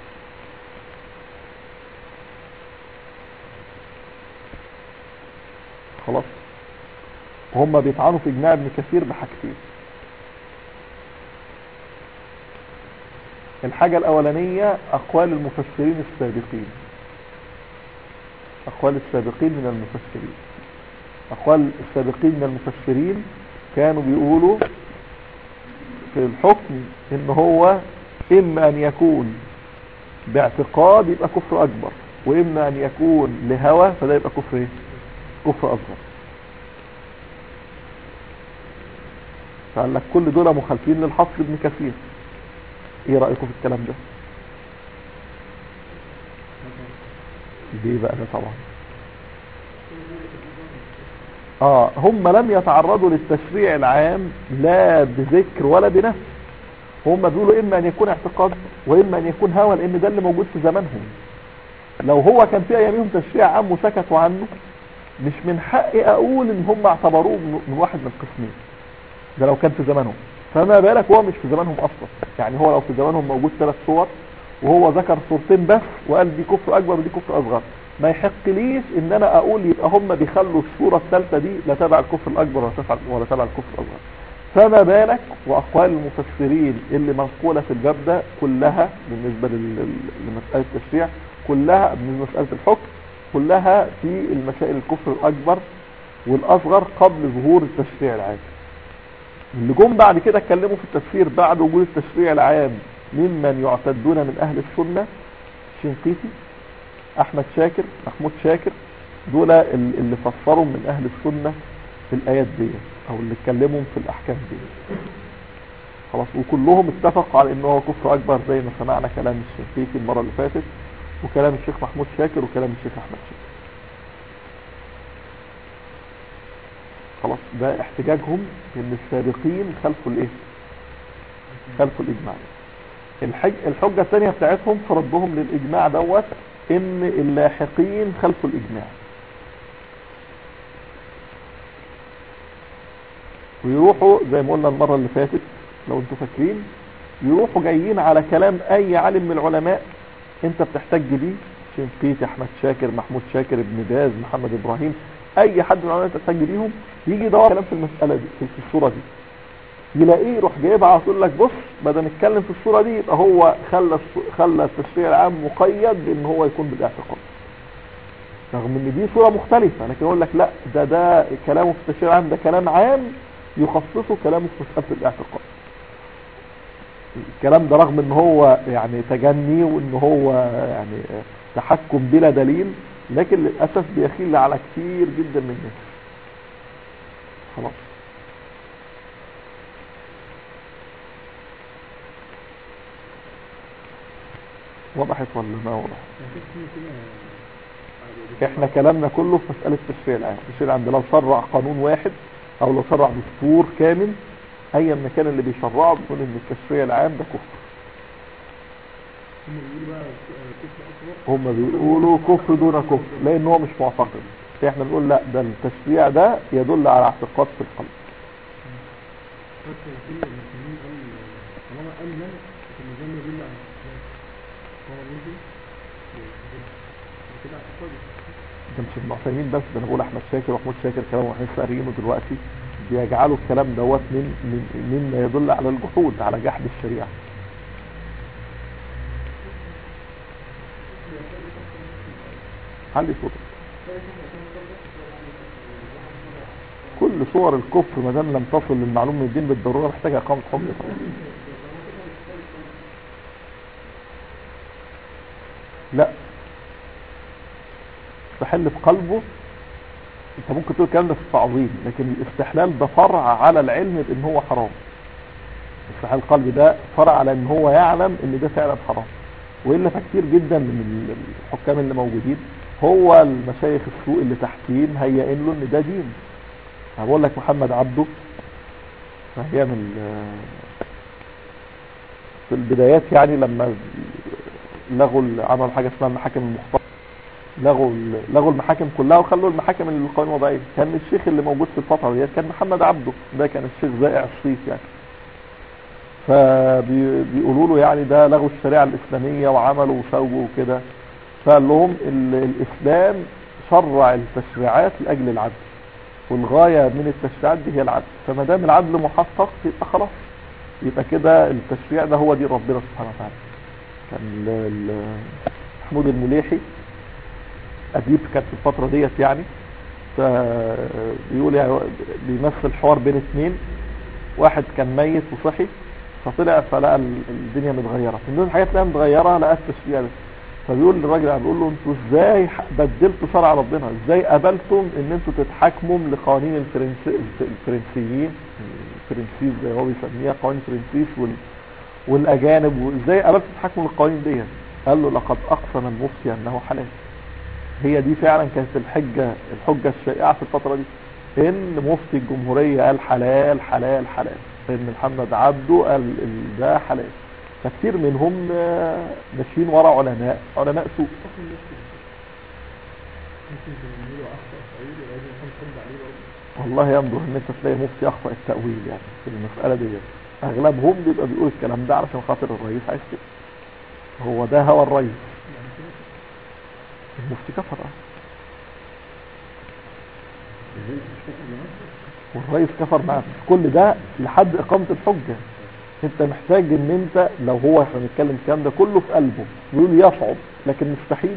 خلاص وهم بيطعنوا في اجماع ابن كثير بحاجتين الحاجة الأولانية أقوال المفسرين السابقين أقوال السابقين من المفسرين أقوال السابقين من المفسرين كانوا بيقولوا في الحكم إن هو إما أن يكون باعتقاد يبقى كفر أكبر وإما أن يكون لهوى فده يبقى كفر إيه؟ كفر أصغر فقال لك كل دول مخالفين للحفظ ابن كثير ايه رأيكم في الكلام ده ليه بقى ده طبعا اه هم لم يتعرضوا للتشريع العام لا بذكر ولا بنفس هم بيقولوا اما ان يكون اعتقاد واما ان يكون هوى لان ده اللي موجود في زمانهم لو هو كان في ايامهم تشريع عام وسكتوا عنه مش من حقي اقول ان هم اعتبروه من من واحد من القسمين ده لو كان في زمانهم فما بالك هو مش في زمانهم اصلا يعني هو لو في زمانهم موجود ثلاث صور وهو ذكر صورتين بس وقال دي كفر اكبر ودي كفر اصغر ما يحقليش ان انا اقول يبقى هم بيخلوا الصورة الثالثة دي لا تبع الكفر الاكبر ولا تبع ولا تبع الكفر الاصغر فما بالك واقوال المفسرين اللي منقولة في الباب ده كلها بالنسبة لل- لمسألة التشريع كلها بالنسبة لمسألة الحكم كلها في المسائل الكفر الاكبر والاصغر قبل ظهور التشريع العام اللي جم بعد كده اتكلموا في التفسير بعد وجود التشريع العام ممن يعتدون من اهل السنة شنقيطي احمد شاكر محمود شاكر دول ال- اللي فسروا من اهل السنة في الايات دي او اللي اتكلموا في الاحكام دي خلاص وكلهم اتفقوا على انه هو كفر اكبر زي ما سمعنا كلام الشنقيطي المرة اللي فاتت وكلام الشيخ محمود شاكر وكلام الشيخ احمد شاكر خلاص ده احتجاجهم ان السابقين خلفوا الايه خلفوا الاجماع الحج الحجة الثانية بتاعتهم في ردهم للاجماع دوت ان اللاحقين خلفوا الاجماع ويروحوا زي ما قلنا المرة اللي فاتت لو انتوا فاكرين يروحوا جايين على كلام اي عالم من العلماء انت بتحتج بيه شنقيطي احمد شاكر محمود شاكر ابن باز محمد ابراهيم اي حد من العلماء انت تحتج بيهم يجي يدور كلام في المسألة دي في في الصورة دي يلاقيه يروح جايبها على طول لك بص بدل نتكلم في الصورة دي يبقى هو خلى الص- خلى التشريع العام مقيد بان هو يكون بالاعتقاد رغم ان دي صورة مختلفة لكن يقول لك لا ده ده كلامه في التشريع العام ده كلام عام يخصصه كلامه في مسألة الاعتقاد الكلام ده رغم ان هو يعني تجني وان هو يعني تحكم بلا دليل لكن للأسف بيخيل على كتير جدا من الناس خلاص وضحت ولا ما وضحت احنا كلامنا كله في مسألة التشريع العام التشريع العام ده لو شرع قانون واحد او لو شرع دستور كامل ايا ما كان اللي بيشرعه بيقول ان التشريع العام ده كفر هم بيقولوا كفر دون كفر لان هو مش معتقد احنا بنقول لا ده التشريع ده يدل على اعتقاد في القلب حتى في المسلمين قال طالما قال من فالنظام يدل على الاستثناء هو ممكن كده اعتقادي ده مش ابن عثيمين بس ده انا بقول احمد شاكر ومحمود شاكر كلام واحنا لسه قاريينه دلوقتي بيجعلوا الكلام دوت من من مما يدل على الجحود على جحد الشريعه علي صوتك كل صور الكفر ما دام لم تصل للمعلوم من الدين بالضروره محتاجه اقامه حجه طبعا لا تحل في قلبه انت ممكن تقول الكلام ده في التعظيم لكن الاستحلال ده فرع على العلم بان هو حرام استحلال القلب ده فرع على ان هو يعلم ان ده فعلا حرام والا فكتير جدا من الحكام اللي موجودين هو المشايخ السوء اللي تحتين هيئين له ان ده دين انا بقول لك محمد عبده ايام ال- في البدايات يعني لما لغوا ال- عملوا حاجه اسمها المحاكم المختصه لغوا ال- لغوا المحاكم كلها وخلوا المحاكم اللي القوانين الوضعيه كان الشيخ اللي موجود في الفتره ديت كان محمد عبده ده كان الشيخ زائع الصيف يعني فبيقولوا له يعني ده لغوا الشريعه الاسلاميه وعملوا وسووا وكده فقال لهم ال- الاسلام شرع التشريعات لاجل العدل والغايه من التشريعات دي هي العدل فما دام العدل محقق يبقى خلاص يبقى كده التشريع ده هو دين ربنا سبحانه وتعالى كان ال- ال- محمود المليحي اديب كانت في الفتره ديت يعني فبيقول يعني بيمثل حوار بين اثنين واحد كان ميت وصحي فطلع فلقى ال- الدنيا متغيره من ضمن الحاجات اللي هي متغيره لقى التشريع ده فبيقول للراجل بيقول له انتوا ازاي ح- بدلتوا شرع ربنا ازاي قبلتم ان انتوا تتحاكموا لقوانين الفرنسي الفرنسيين الفرنسيس زي ما هو بيسميها قوانين الفرنسيس وال والاجانب وازاي قبلتوا تتحكموا للقوانين دي قال له لقد اقسم المفتي انه حلال هي دي فعلا كانت الحجه الحجه الشائعه في الفتره دي ان مفتي الجمهوريه قال حلال حلال حلال ان محمد عبده قال ال- ده حلال فكتير منهم آه، ماشيين ورا علماء علماء سوء ممكن يعملوا اخطاء صغير ولازم يكون حد عليه برضه والله ينظر ان انت تلاقي مفتي اخطا التاويل يعني في المساله دي اغلبهم بيبقى بيقول الكلام ده علشان خاطر الرئيس عايز كده هو ده هو الرئيس يعني كده المفتي كفر آه. والرئيس كفر معاه كل ده لحد اقامه الحجه انت محتاج ان انت لو هو احنا بنتكلم الكلام ده كله في قلبه بيقول يصعب لكن مستحيل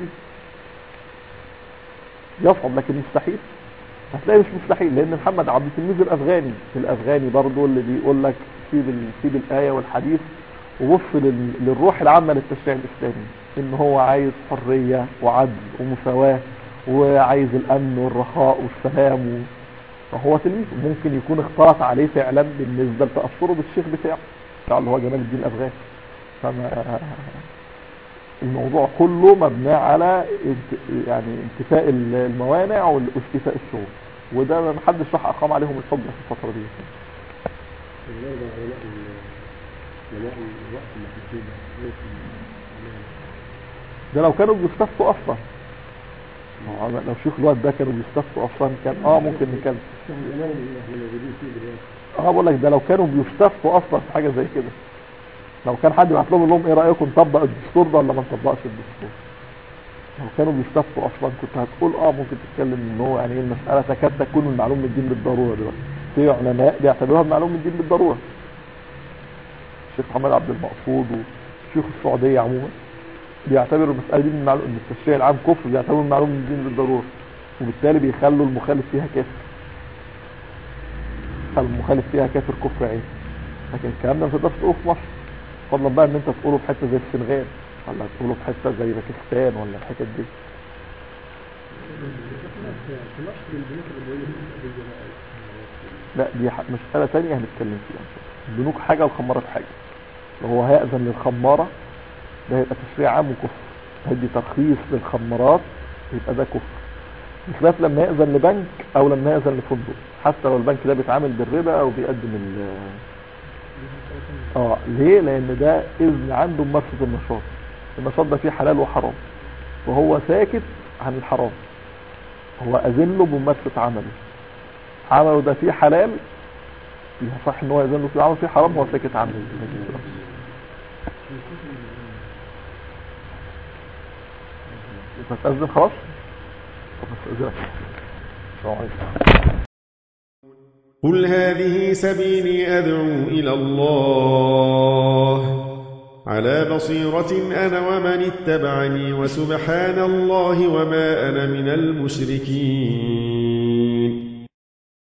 يصعب لكن مستحيل هتلاقي مش مستحيل لان محمد عبد التلميذ الافغاني الافغاني برضو اللي بيقول لك سيب ال- سيب الايه والحديث وبص لل- للروح العامه للتشريع الاسلامي ان هو عايز حريه وعدل ومساواه وعايز الامن والرخاء والسلام و... فهو تلميذ ممكن يكون اختلط عليه فعلا بالنسبه لتاثره بالشيخ بتاعه بتاع اللي هو جمال الدين الافغاني فما الموضوع كله مبني على انت- يعني انتفاء ال- الموانع واستيفاء الشروط وده ما حدش راح اقام عليهم الحجه في الفتره دي والله ده علماء ال- علماء الوقت اللي احنا فيه ده ليس علماء ده لو كانوا بيستفتوا اصلا ما هو لو شيخ الوقت ده كانوا بيستفتوا اصلا كان اه ممكن نتكلم الإمام اللي احنا موجودين فيه دلوقتي اه بقول لك ده لو كانوا بيستفتوا اصلا في حاجه زي كده لو كان حد بعت لهم يقول لهم ايه رايكم نطبق الدستور ده ولا ما نطبقش الدستور لو كانوا بيستفتوا اصلا كنت هتقول اه ممكن تتكلم ان هو يعني ايه المساله تكاد تكون من معلوم الدين بالضروره دلوقتي في علماء بيعتبروها من معلوم الدين بالضروره الشيخ محمد عبد المقصود وشيخ السعوديه عموما بيعتبروا المساله دي من معلوم ان التشريع العام كفر بيعتبروا من معلوم الدين بالضروره وبالتالي بيخلوا المخالف فيها كافر خلوا المخالف فيها كافر كفر عين لكن الكلام ده ما تقدرش تقوله في مصر فضلا بقى ان انت تقوله في حته زي السنغال ولا تقوله في حته زي باكستان ولا الحتت دي في نشر البنوك الربوية في الجماعة لا دي ح- مساله ثانيه هنتكلم فيها إن شاء الله. البنوك حاجه والخمارات حاجه لو هو هيأذن للخماره ده هيبقى تشريع عام وكفر هيدي ترخيص للخمارات يبقى ده كفر بخلاف لما يأذن لبنك او لما يأذن لفندق حتى لو البنك ده بيتعامل بالربا او بيقدم ال اه ليه لان ده اذن عنده ممارسه النشاط النشاط ده فيه حلال وحرام وهو ساكت عن الحرام هو اذن له بممارسه عمله عمله ده فيه حلال صح ان هو يزن في العمل فيه حرام هو ساكت عنه تتأذن خلاص طب استأذنك السلام عليكم قل هذه سبيلي أدعو إلى الله على بصيرة أنا ومن اتبعني وسبحان الله وما أنا من المشركين